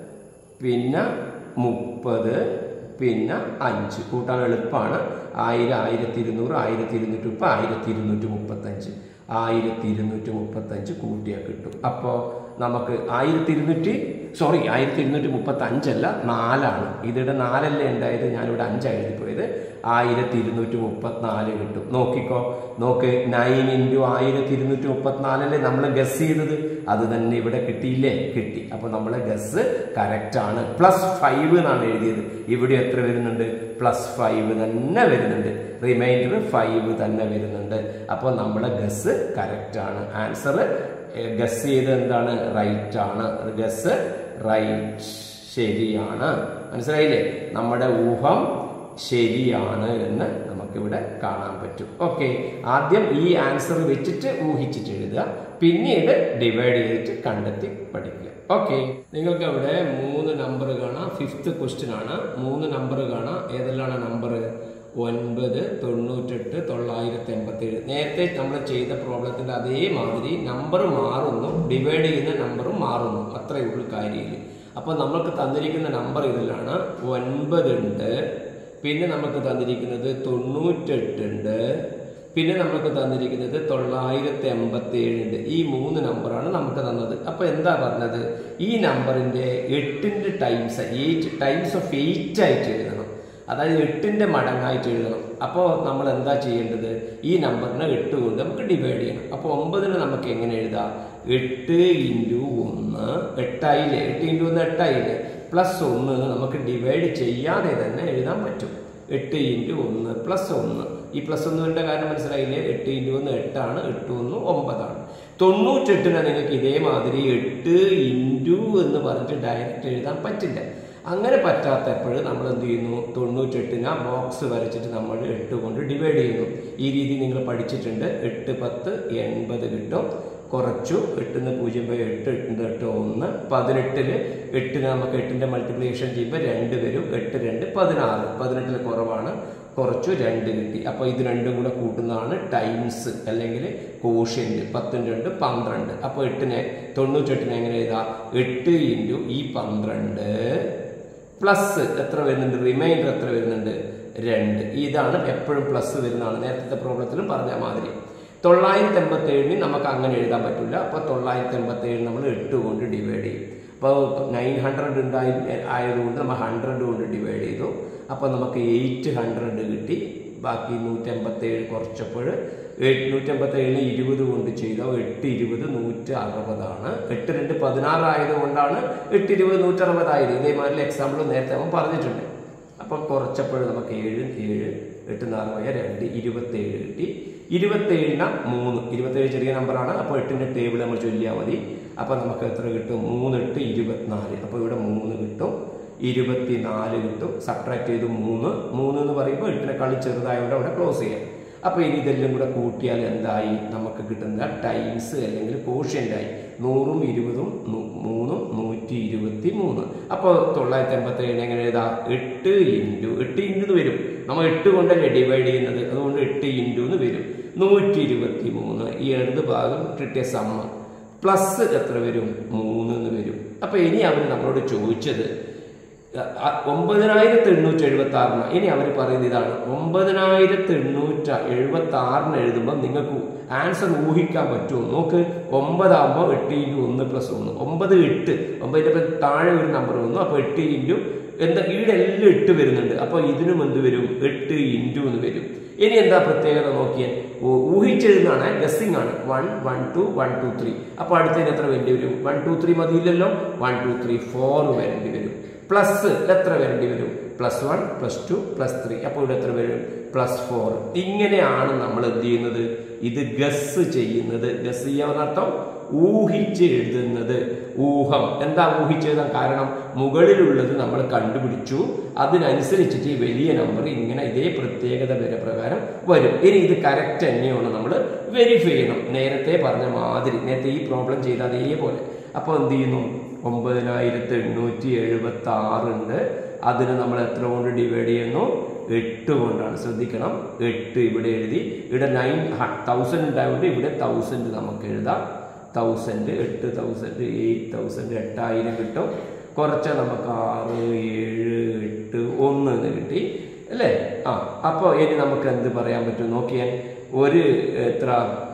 പിന്നെ മുപ്പത് പിന്നെ അഞ്ച് കൂട്ടാൻ എളുപ്പമാണ് ആയിരം ആയിരത്തി ഇരുന്നൂറ് ആയിരത്തി ഇരുന്നൂറ്റി മുപ്പത് ആയിരത്തി ഇരുന്നൂറ്റി മുപ്പത്തഞ്ച് ആയിരത്തി ഇരുന്നൂറ്റി മുപ്പത്തഞ്ച് കൂട്ടിയാൽ കിട്ടും അപ്പോൾ നമുക്ക് ആയിരത്തി ഇരുന്നൂറ്റി സോറി ആയിരത്തി ഇരുന്നൂറ്റി മുപ്പത്തി അഞ്ചല്ല നാലാണ് ഇതിവിടെ നാലല്ലേ ഉണ്ടായത് ഞാനിവിടെ അഞ്ചാണ് എഴുതിപ്പോയത് ആയിരത്തി ഇരുന്നൂറ്റി മുപ്പത്തിനാല് കിട്ടും നോക്കിക്കോ നോക്ക് നയൻ ഇൻറ്റു ആയിരത്തി ഇരുന്നൂറ്റി മുപ്പത്തിനാലല്ലേ നമ്മൾ ഗസ് ചെയ്തത് അത് തന്നെ ഇവിടെ കിട്ടിയില്ലേ കിട്ടി അപ്പോൾ നമ്മളെ ഗസ് കറക്റ്റാണ് പ്ലസ് ഫൈവ് എന്നാണ് എഴുതിയത് ഇവിടെ എത്ര വരുന്നുണ്ട് പ്ലസ് ഫൈവ് തന്നെ വരുന്നുണ്ട് റിമൈൻഡർ ഫൈവ് തന്നെ വരുന്നുണ്ട് അപ്പോൾ നമ്മളെ ഗസ് കറക്റ്റാണ് ആൻസർ ഗസ് ചെയ്ത് എന്താണ് റൈറ്റ് ആണ് ഗസ് റൈറ്റ് ശരിയാണ് മനസ്സിലായില്ലേ നമ്മുടെ ഊഹം ശരിയാണ് എന്ന് നമുക്കിവിടെ കാണാൻ പറ്റും ഓക്കെ ആദ്യം ഈ ആൻസർ വെച്ചിട്ട് ഊഹിച്ചിട്ട് എഴുതുക പിന്നീട് ഡിവൈഡ് ചെയ്തിട്ട് കണ്ടെത്തി പഠിക്കുക ഓക്കെ നിങ്ങൾക്ക് അവിടെ മൂന്ന് നമ്പർ കാണാം ഫിഫ്ത്ത് ക്വസ്റ്റ്യൻ ആണ് മൂന്ന് നമ്പർ കാണാം ഏതെല്ലാം നമ്പർ ഒൻപത് തൊണ്ണൂറ്റെട്ട് തൊള്ളായിരത്തി എൺപത്തി ഏഴ് നേരത്തെ നമ്മൾ ചെയ്ത പ്രോബ്ലത്തിന്റെ അതേമാതിരി നമ്പർ മാറുന്നു ഡിവൈഡ് ചെയ്യുന്ന നമ്പറും മാറുന്നു അത്രയേ ഉള്ളൂ കാര്യമില്ല അപ്പോൾ നമുക്ക് തന്നിരിക്കുന്ന നമ്പർ ഇതിലാണ് ഒൻപതുണ്ട് പിന്നെ നമുക്ക് തന്നിരിക്കുന്നത് തൊണ്ണൂറ്റെട്ടുണ്ട് പിന്നെ നമുക്ക് തന്നിരിക്കുന്നത് തൊള്ളായിരത്തി എൺപത്തി ഏഴുണ്ട് ഈ മൂന്ന് നമ്പറാണ് നമുക്ക് തന്നത് അപ്പോൾ എന്താ പറഞ്ഞത് ഈ നമ്പറിൻ്റെ എട്ടിൻ്റെ times eight times of eight ആയിട്ട് എഴുതണം അതായത് എട്ടിൻ്റെ മടങ്ങായിട്ട് എഴുതണം അപ്പോൾ നമ്മൾ എന്താ ചെയ്യേണ്ടത് ഈ നമ്പറിനെ എട്ട് കൊണ്ട് നമുക്ക് ഡിവൈഡ് ചെയ്യണം അപ്പോൾ ഒമ്പതിന് നമുക്ക് എങ്ങനെ എഴുതാം എട്ട് ഇൻറ്റു ഒന്ന് എട്ടായില്ലേ എട്ട് ഇൻറ്റു ഒന്ന് എട്ടായില്ലേ പ്ലസ് ഒന്ന് നമുക്ക് ഡിവൈഡ് ചെയ്യാതെ തന്നെ എഴുതാൻ പറ്റും എട്ട് ഇൻറ്റു ഒന്ന് പ്ലസ് ഒന്ന് ഈ പ്ലസ് ഒന്നിൻ്റെ കാരണം മനസ്സിലായില്ലേ എട്ട് ഇൻറ്റു ഒന്ന് എട്ടാണ് എട്ട് ഒന്ന് ഒമ്പതാണ് തൊണ്ണൂറ്റെട്ടിന് നിങ്ങൾക്ക് ഇതേമാതിരി എട്ട് ഇൻറ്റു എന്ന് പറഞ്ഞിട്ട് ഡയറക്റ്റ് എഴുതാൻ പറ്റില്ല അങ്ങനെ പറ്റാത്തപ്പോൾ നമ്മൾ എന്ത് ചെയ്യുന്നു തൊണ്ണൂറ്റെട്ടിന് ആ ബോക്സ് വരച്ചിട്ട് നമ്മൾ എട്ട് കൊണ്ട് ഡിവൈഡ് ചെയ്യുന്നു ഈ രീതി നിങ്ങൾ പഠിച്ചിട്ടുണ്ട് എട്ട് പത്ത് എൺപത് കിട്ടും കുറച്ചു എട്ടിന്ന് പൂജ്യം പോയി എട്ട് എട്ടിൻ്റെ എട്ട് ഒന്ന് പതിനെട്ടില് എട്ടിന് നമുക്ക് എട്ടിൻ്റെ മൾട്ടിപ്ലിക്കേഷൻ ചെയ്യുമ്പോൾ രണ്ട് വരും എട്ട് രണ്ട് പതിനാറ് പതിനെട്ടിൽ കുറവാണ് കുറച്ചു രണ്ട് കിട്ടി അപ്പോൾ ഇത് രണ്ടും കൂടെ കൂട്ടുന്നതാണ് ടൈംസ് അല്ലെങ്കിൽ കോഷ്യൻ്റ് പത്തും രണ്ട് പന്ത്രണ്ട് അപ്പോൾ എട്ടിനെ തൊണ്ണൂറ്റെട്ടിനെ എങ്ങനെ എഴുതാം എട്ട് ഇൻറ്റു ഈ പന്ത്രണ്ട് പ്ലസ് എത്ര വരുന്നുണ്ട് റിമൈൻഡർ എത്ര വരുന്നുണ്ട് രണ്ട് ഇതാണ് എപ്പോഴും പ്ലസ് വരുന്നതാണ് നേരത്തെ പ്രോബ്ലത്തിലും പറഞ്ഞ മാതിരി തൊള്ളായിരത്തി എൺപത്തി ഏഴിന് നമുക്ക് അങ്ങനെ എഴുതാൻ പറ്റില്ല അപ്പോൾ തൊള്ളായിരത്തി എൺപത്തി ഏഴ് നമ്മൾ എട്ട് കൊണ്ട് ഡിവൈഡ് ചെയ്യും അപ്പോൾ നയൻ ഹൺഡ്രഡ് ഉണ്ടായി ആയതുകൊണ്ട് നമ്മൾ ഹൺഡ്രഡ് കൊണ്ട് ഡിവൈഡ് ചെയ്തു അപ്പോൾ നമുക്ക് എയ്റ്റ് ഹൺഡ്രഡ് കിട്ടി ബാക്കി നൂറ്റമ്പത്തേഴ് കുറച്ചപ്പോൾ നൂറ്റമ്പത്തേഴിന് ഇരുപത് കൊണ്ട് ചെയ്താൽ എട്ട് ഇരുപത് നൂറ്റി അറുപതാണ് എട്ട് രണ്ട് പതിനാറ് ആയതുകൊണ്ടാണ് എട്ട് ഇരുപത് നൂറ്ററുപതായത് ഇതേമാതിരി എക്സാമ്പിൾ നേരത്തെ അവൻ പറഞ്ഞിട്ടുണ്ട് അപ്പോൾ കുറച്ചപ്പോൾ നമുക്ക് ഏഴ് ഏഴ് എട്ട് നാല് പോയ രണ്ട് ഇരുപത്തേഴ് കിട്ടി ഇരുപത്തേഴിന് മൂന്ന് ഇരുപത്തേഴ് ചെറിയ നമ്പറാണ് അപ്പോൾ എട്ടിൻ്റെ ടേബിൾ നമ്മൾ ചൊല്ലിയാൽ മതി അപ്പോൾ നമുക്ക് എത്ര കിട്ടും മൂന്ന് എട്ട് ഇരുപത്തിനാല് അപ്പോൾ ഇവിടെ മൂന്ന് കിട്ടും ഇരുപത്തിനാല് കിട്ടും സബ്ട്രാക്ട് ചെയ്ത് മൂന്ന് മൂന്ന് എന്ന് പറയുമ്പോൾ എട്ടിനേക്കാളും ചെറുതായതുകൊണ്ട് അവിടെ ക്ലോസ് ചെയ്യാം അപ്പോൾ ഇനി ഇതെല്ലാം കൂടെ കൂട്ടിയാൽ എന്തായി നമുക്ക് കിട്ടുന്ന ടൈംസ് അല്ലെങ്കിൽ കോഷ്യൻ്റായി നൂറും ഇരുപതും നൂ- മൂന്നും നൂറ്റി ഇരുപത്തി മൂന്ന് അപ്പോൾ തൊള്ളായിരത്തി എൺപത്തി ഏഴിന് എങ്ങനെ എഴുതാം എട്ട് ഇൻറ്റു എട്ട് ഇൻറ്റു എന്ന് വരും നമ്മൾ എട്ട് കൊണ്ടല്ലേ ഡിവൈഡ് ചെയ്യുന്നത് അതുകൊണ്ട് എട്ട് ഇൻറ്റു എന്ന് വരും നൂറ്റി ഇരുപത്തി മൂന്ന് ഈ ഇടത് ഭാഗം കിട്ടിയ സമ്മ പ്ലസ് എത്ര വരും മൂന്ന് എന്ന് വരും അപ്പോൾ ഇനി അവർ നമ്മളോട് ചോദിച്ചത് ഒമ്പതിനായിരത്തി എണ്ണൂറ്റി എഴുപത്തി ആറിന് ഇനി അവർ പറയുന്നത് ഇതാണ് ഒമ്പതിനായിരത്തി എണ്ണൂറ്റി എഴുപത്തി ആറിന് എഴുതുമ്പോൾ നിങ്ങൾക്ക് ആൻസർ ഊഹിക്കാൻ പറ്റുമോ നോക്ക് ഒമ്പതാകുമ്പോൾ എട്ട് ഇൻറ്റു ഒന്ന് പ്ലസ് ഒന്ന് ഒമ്പത് എട്ട് ഒമ്പതിൻ്റെ ഇപ്പം താഴെ ഒരു നമ്പർ വന്നു അപ്പോൾ എട്ട് ഇൻറ്റു എന്താ ഇവിടെ എല്ലാം എട്ട് വരുന്നുണ്ട് അപ്പോൾ ഇതിനും എന്ത് വരും എട്ട് ഇൻറ്റു എന്ന് വരും ഇനി എന്താ പ്രത്യേകത നോക്കിയാൽ ഊഹിച്ചെഴുതാണ് ഗസ്സിംഗ് ആണ് one one two one two three അപ്പോൾ അടുത്തതിന് എത്ര വേണ്ടി വരും വൺ ടു ത്രീ മതിയില്ലല്ലോ വൺ ടു ത്രീ ഫോർ വരേണ്ടി വരും പ്ലസ് എത്ര വരേണ്ടി വരും plus one plus two plus three അപ്പോൾ ഇവിടെ എത്ര വരും പ്ലസ് ഫോർ ഇങ്ങനെയാണ് നമ്മൾ എന്ത് ചെയ്യുന്നത് ഇത് ഗസ് ചെയ്യുന്നത് ഗസ് ചെയ്യാന്നർത്ഥം ഊഹിച്ച് എഴുതുന്നത് ഊഹം എന്താ ഊഹിച്ചെഴുതാൻ കാരണം മുകളിലുള്ളത് നമ്മൾ കണ്ടുപിടിച്ചു അതിനനുസരിച്ചിട്ട് ഈ വലിയ നമ്പർ ഇങ്ങനെ ഇതേ പ്രത്യേകത വരെ പ്രകാരം വരും ഇനി ഇത് കറക്റ്റ് തന്നെയാണ് നമ്മൾ വെരിഫൈ ചെയ്യണം നേരത്തെ പറഞ്ഞ മാതിരി നേരത്തെ ഈ പ്രോബ്ലം ചെയ്ത അതേപോലെ അപ്പോൾ എന്ത് ചെയ്യുന്നു ഒമ്പതിനായിരത്തി എണ്ണൂറ്റി എഴുപത്തി ആറുണ്ട് അതിന് നമ്മൾ എത്ര കൊണ്ട് ഡിവൈഡ് ചെയ്യുന്നു എട്ട് കൊണ്ടാണ് ശ്രദ്ധിക്കണം എട്ട് ഇവിടെ എഴുതി ഇവിടെ നയൻ തൗസൻഡ് ഉണ്ടായതുകൊണ്ട് ഇവിടെ തൗസൻഡ് നമുക്ക് എഴുതാം തൗസൻഡ് എട്ട് തൗസൻഡ് എയ്റ്റ് തൗസൻഡ് എട്ടായിരം കിട്ടും കുറച്ച് നമുക്ക് ആറ് ഏഴ് എട്ട് ഒന്ന് എന്ന് കിട്ടി അല്ലേ ആ അപ്പോൾ ഇനി നമുക്ക് എന്ത് പറയാൻ പറ്റും നോക്കിയാൽ ഒരു എത്ര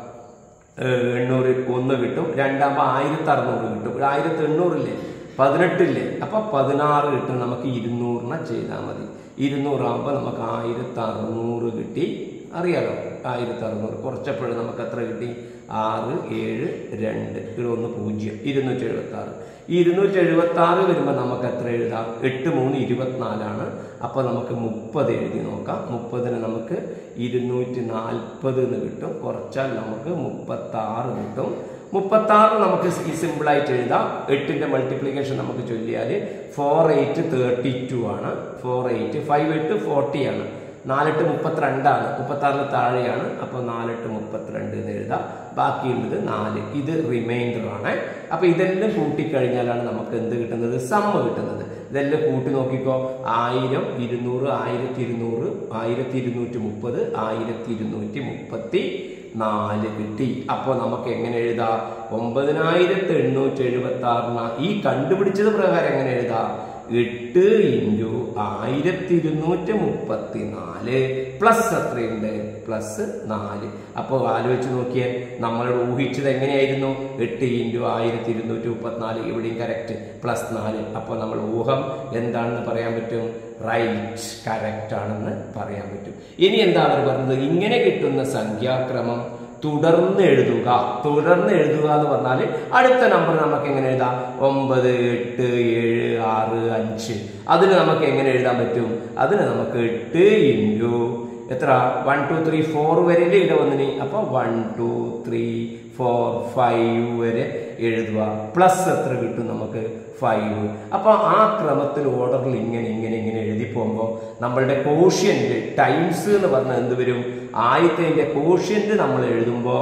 ഏഹ് എണ്ണൂറ് ഒന്ന് കിട്ടും രണ്ടാകുമ്പോൾ ആയിരത്തി അറുന്നൂറ് കിട്ടും ഇവിടെ ആയിരത്തി എണ്ണൂറില്ലേ പതിനെട്ടില്ലേ അപ്പം പതിനാറ് കിട്ടും നമുക്ക് ഇരുന്നൂറിനെ ചെയ്താൽ മതി ഇരുന്നൂറാകുമ്പോൾ നമുക്ക് ആയിരത്തി അറുന്നൂറ് കിട്ടി അറിയാലോ ആയിരത്തി അറുന്നൂറ് കുറച്ചപ്പോഴും നമുക്ക് എത്ര കിട്ടി ആറ് ഏഴ് രണ്ട് ഇവിടെ ഒന്ന് പൂജ്യം ഇരുന്നൂറ്റി എഴുപത്തി ആറ് ഈ ഇരുന്നൂറ്റി എഴുപത്തി ആറ് വരുമ്പോൾ നമുക്ക് എത്ര എഴുതാം എട്ട് മൂന്ന് ഇരുപത്തിനാലാണ് അപ്പോൾ നമുക്ക് മുപ്പത് എഴുതി നോക്കാം മുപ്പതിന് നമുക്ക് ഇരുന്നൂറ്റി നാൽപ്പത് എന്ന് കിട്ടും കുറച്ചാൽ നമുക്ക് മുപ്പത്താറ് കിട്ടും മുപ്പത്താറ് നമുക്ക് ഈ സിമ്പിളായിട്ട് എഴുതാം എട്ടിൻ്റെ മൾട്ടിപ്ലിക്കേഷൻ നമുക്ക് ചൊല്ലിയാൽ ഫോർ എയ്റ്റ് തേർട്ടി ടു ആണ് four eight five eight forty ആണ് നാലെട്ട് മുപ്പത്തിരണ്ടാണ് മുപ്പത്താറിന് താഴെയാണ് അപ്പോൾ നാലെട്ട് മുപ്പത്തിരണ്ട് എന്ന് എഴുതാം ബാക്കിയുള്ളത് നാല് ഇത് റിമൈൻഡർ ആണ് അപ്പോൾ ഇതെല്ലാം കൂട്ടിക്കഴിഞ്ഞാലാണ് നമുക്ക് എന്ത് കിട്ടുന്നത് സമ്മ കിട്ടുന്നത് ഇതെല്ലാം കൂട്ടി നോക്കിക്കോ ആയിരം ഇരുന്നൂറ് ആയിരത്തി ഇരുന്നൂറ് ആയിരത്തി ഇരുന്നൂറ്റി മുപ്പത് ആയിരത്തി ഇരുന്നൂറ്റി മുപ്പത്തി നാല് കിട്ടി അപ്പോൾ നമുക്ക് എങ്ങനെ എഴുതാം ഒമ്പതിനായിരത്തി എണ്ണൂറ്റി എഴുപത്തി ആറിന് ഈ കണ്ടുപിടിച്ചത് പ്രകാരം എങ്ങനെ എഴുതാം എട്ട് ഇൻറ്റു ആയിരത്തി ഇരുന്നൂറ്റി മുപ്പത്തി നാല് പ്ലസ് എത്രയുണ്ട് പ്ലസ് നാല് അപ്പോൾ ആലോചിച്ച് നോക്കിയാൽ നമ്മളോട് ഊഹിച്ചത് എങ്ങനെയായിരുന്നു എട്ട് ഇൻറ്റു ആയിരത്തി ഇരുന്നൂറ്റി മുപ്പത്തിനാല് ഇവിടെയും കറക്റ്റ് പ്ലസ് നാല് അപ്പോൾ നമ്മൾ ഊഹം എന്താണെന്ന് പറയാൻ പറ്റും റൈറ്റ് കറക്റ്റ് ആണെന്ന് പറയാൻ പറ്റും ഇനി എന്താ അവർ പറഞ്ഞത് ഇങ്ങനെ കിട്ടുന്ന സംഖ്യാക്രമം തുടർന്ന് എഴുതുക തുടർന്ന് എഴുതുക എന്ന് പറഞ്ഞാൽ അടുത്ത നമ്പർ നമുക്ക് എങ്ങനെ എഴുതാം ഒമ്പത് എട്ട് ഏഴ് ആറ് അഞ്ച് അതിന് നമുക്ക് എങ്ങനെ എഴുതാൻ പറ്റും അതിന് നമുക്ക് എട്ട് ഇൻറ്റു എത്ര വൺ ടു ത്രീ ഫോർ വരെ ഇവിടെ വന്നിനി അപ്പോൾ one two three four five വരെ എഴുതുക പ്ലസ് എത്ര കിട്ടും നമുക്ക് ഫൈവ് അപ്പോൾ ആ ക്രമത്തിൽ ഓർഡറിൽ ഇങ്ങനെ ഇങ്ങനെ ഇങ്ങനെ എഴുതി പോകുമ്പോൾ നമ്മളുടെ കോഷ്യൻ്റ് ടൈംസ് എന്ന് പറഞ്ഞാൽ എന്ത് വരും ആദ്യത്തെ കോഷ്യൻ്റ് നമ്മൾ എഴുതുമ്പോൾ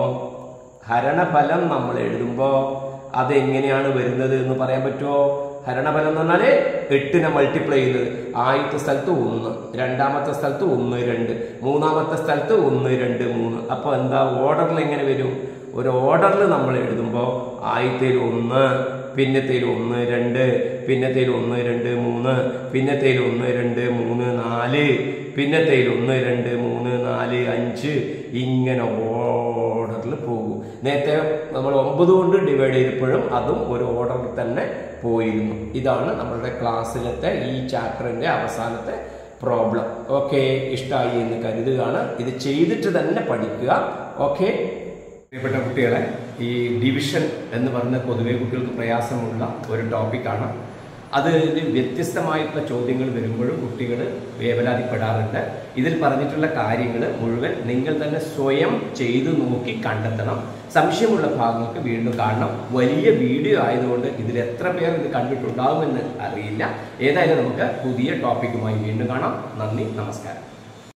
ഹരണഫലം നമ്മൾ എഴുതുമ്പോൾ അതെങ്ങനെയാണ് വരുന്നത് എന്ന് പറയാൻ പറ്റുമോ ഹരണഫലം എന്ന് പറഞ്ഞാല് എട്ടിനെ മൾട്ടിപ്ലൈ ചെയ്യുന്നത് ആദ്യത്തെ സ്ഥലത്ത് ഒന്ന് രണ്ടാമത്തെ സ്ഥലത്ത് ഒന്ന് രണ്ട് മൂന്നാമത്തെ സ്ഥലത്ത് ഒന്ന് രണ്ട് മൂന്ന് അപ്പോൾ എന്താ ഓർഡറിൽ എങ്ങനെ വരും ഒരു ഓർഡറിൽ നമ്മൾ എഴുതുമ്പോൾ ആദ്യത്തേൽ ഒന്ന് പിന്നത്തേൽ ഒന്ന് രണ്ട് പിന്നത്തേൽ ഒന്ന് രണ്ട് മൂന്ന് പിന്നത്തേൽ ഒന്ന് രണ്ട് മൂന്ന് നാല് പിന്നത്തേൽ ഒന്ന് രണ്ട് മൂന്ന് നാല് അഞ്ച് ഇങ്ങനെ ഓർഡറിൽ പോകും നേരത്തെ നമ്മൾ ഒമ്പത് കൊണ്ട് ഡിവൈഡ് ചെയ്തപ്പോഴും അതും ഒരു ഓർഡറിൽ തന്നെ പോയിരുന്നു ഇതാണ് നമ്മളുടെ ക്ലാസ്സിലത്തെ ഈ ചാപ്റ്ററിന്റെ അവസാനത്തെ പ്രോബ്ലം ഓക്കെ ഇഷ്ടമായി എന്ന് കരുതുകയാണ് ഇത് ചെയ്തിട്ട് തന്നെ പഠിക്കുക ഓക്കെ പ്രിയപ്പെട്ട കുട്ടികളെ ഈ ഡിവിഷൻ എന്ന് പറഞ്ഞ പൊതുവെ കുട്ടികൾക്ക് പ്രയാസമുള്ള ഒരു ടോപ്പിക്കാണ് അതിന് വ്യത്യസ്തമായിട്ടുള്ള ചോദ്യങ്ങൾ വരുമ്പോഴും കുട്ടികൾ വേവലാതിപ്പെടാറുണ്ട് ഇതിൽ പറഞ്ഞിട്ടുള്ള കാര്യങ്ങൾ മുഴുവൻ നിങ്ങൾ തന്നെ സ്വയം ചെയ്തു നോക്കി കണ്ടെത്തണം സംശയമുള്ള ഭാഗങ്ങൾക്ക് വീണ്ടും കാണണം വലിയ വീഡിയോ ആയതുകൊണ്ട് ഇതിൽ എത്ര പേർ ഇത് കണ്ടിട്ടുണ്ടാകുമെന്ന് അറിയില്ല ഏതായാലും നമുക്ക് പുതിയ ടോപ്പിക്കുമായി വീണ്ടും കാണാം നന്ദി നമസ്കാരം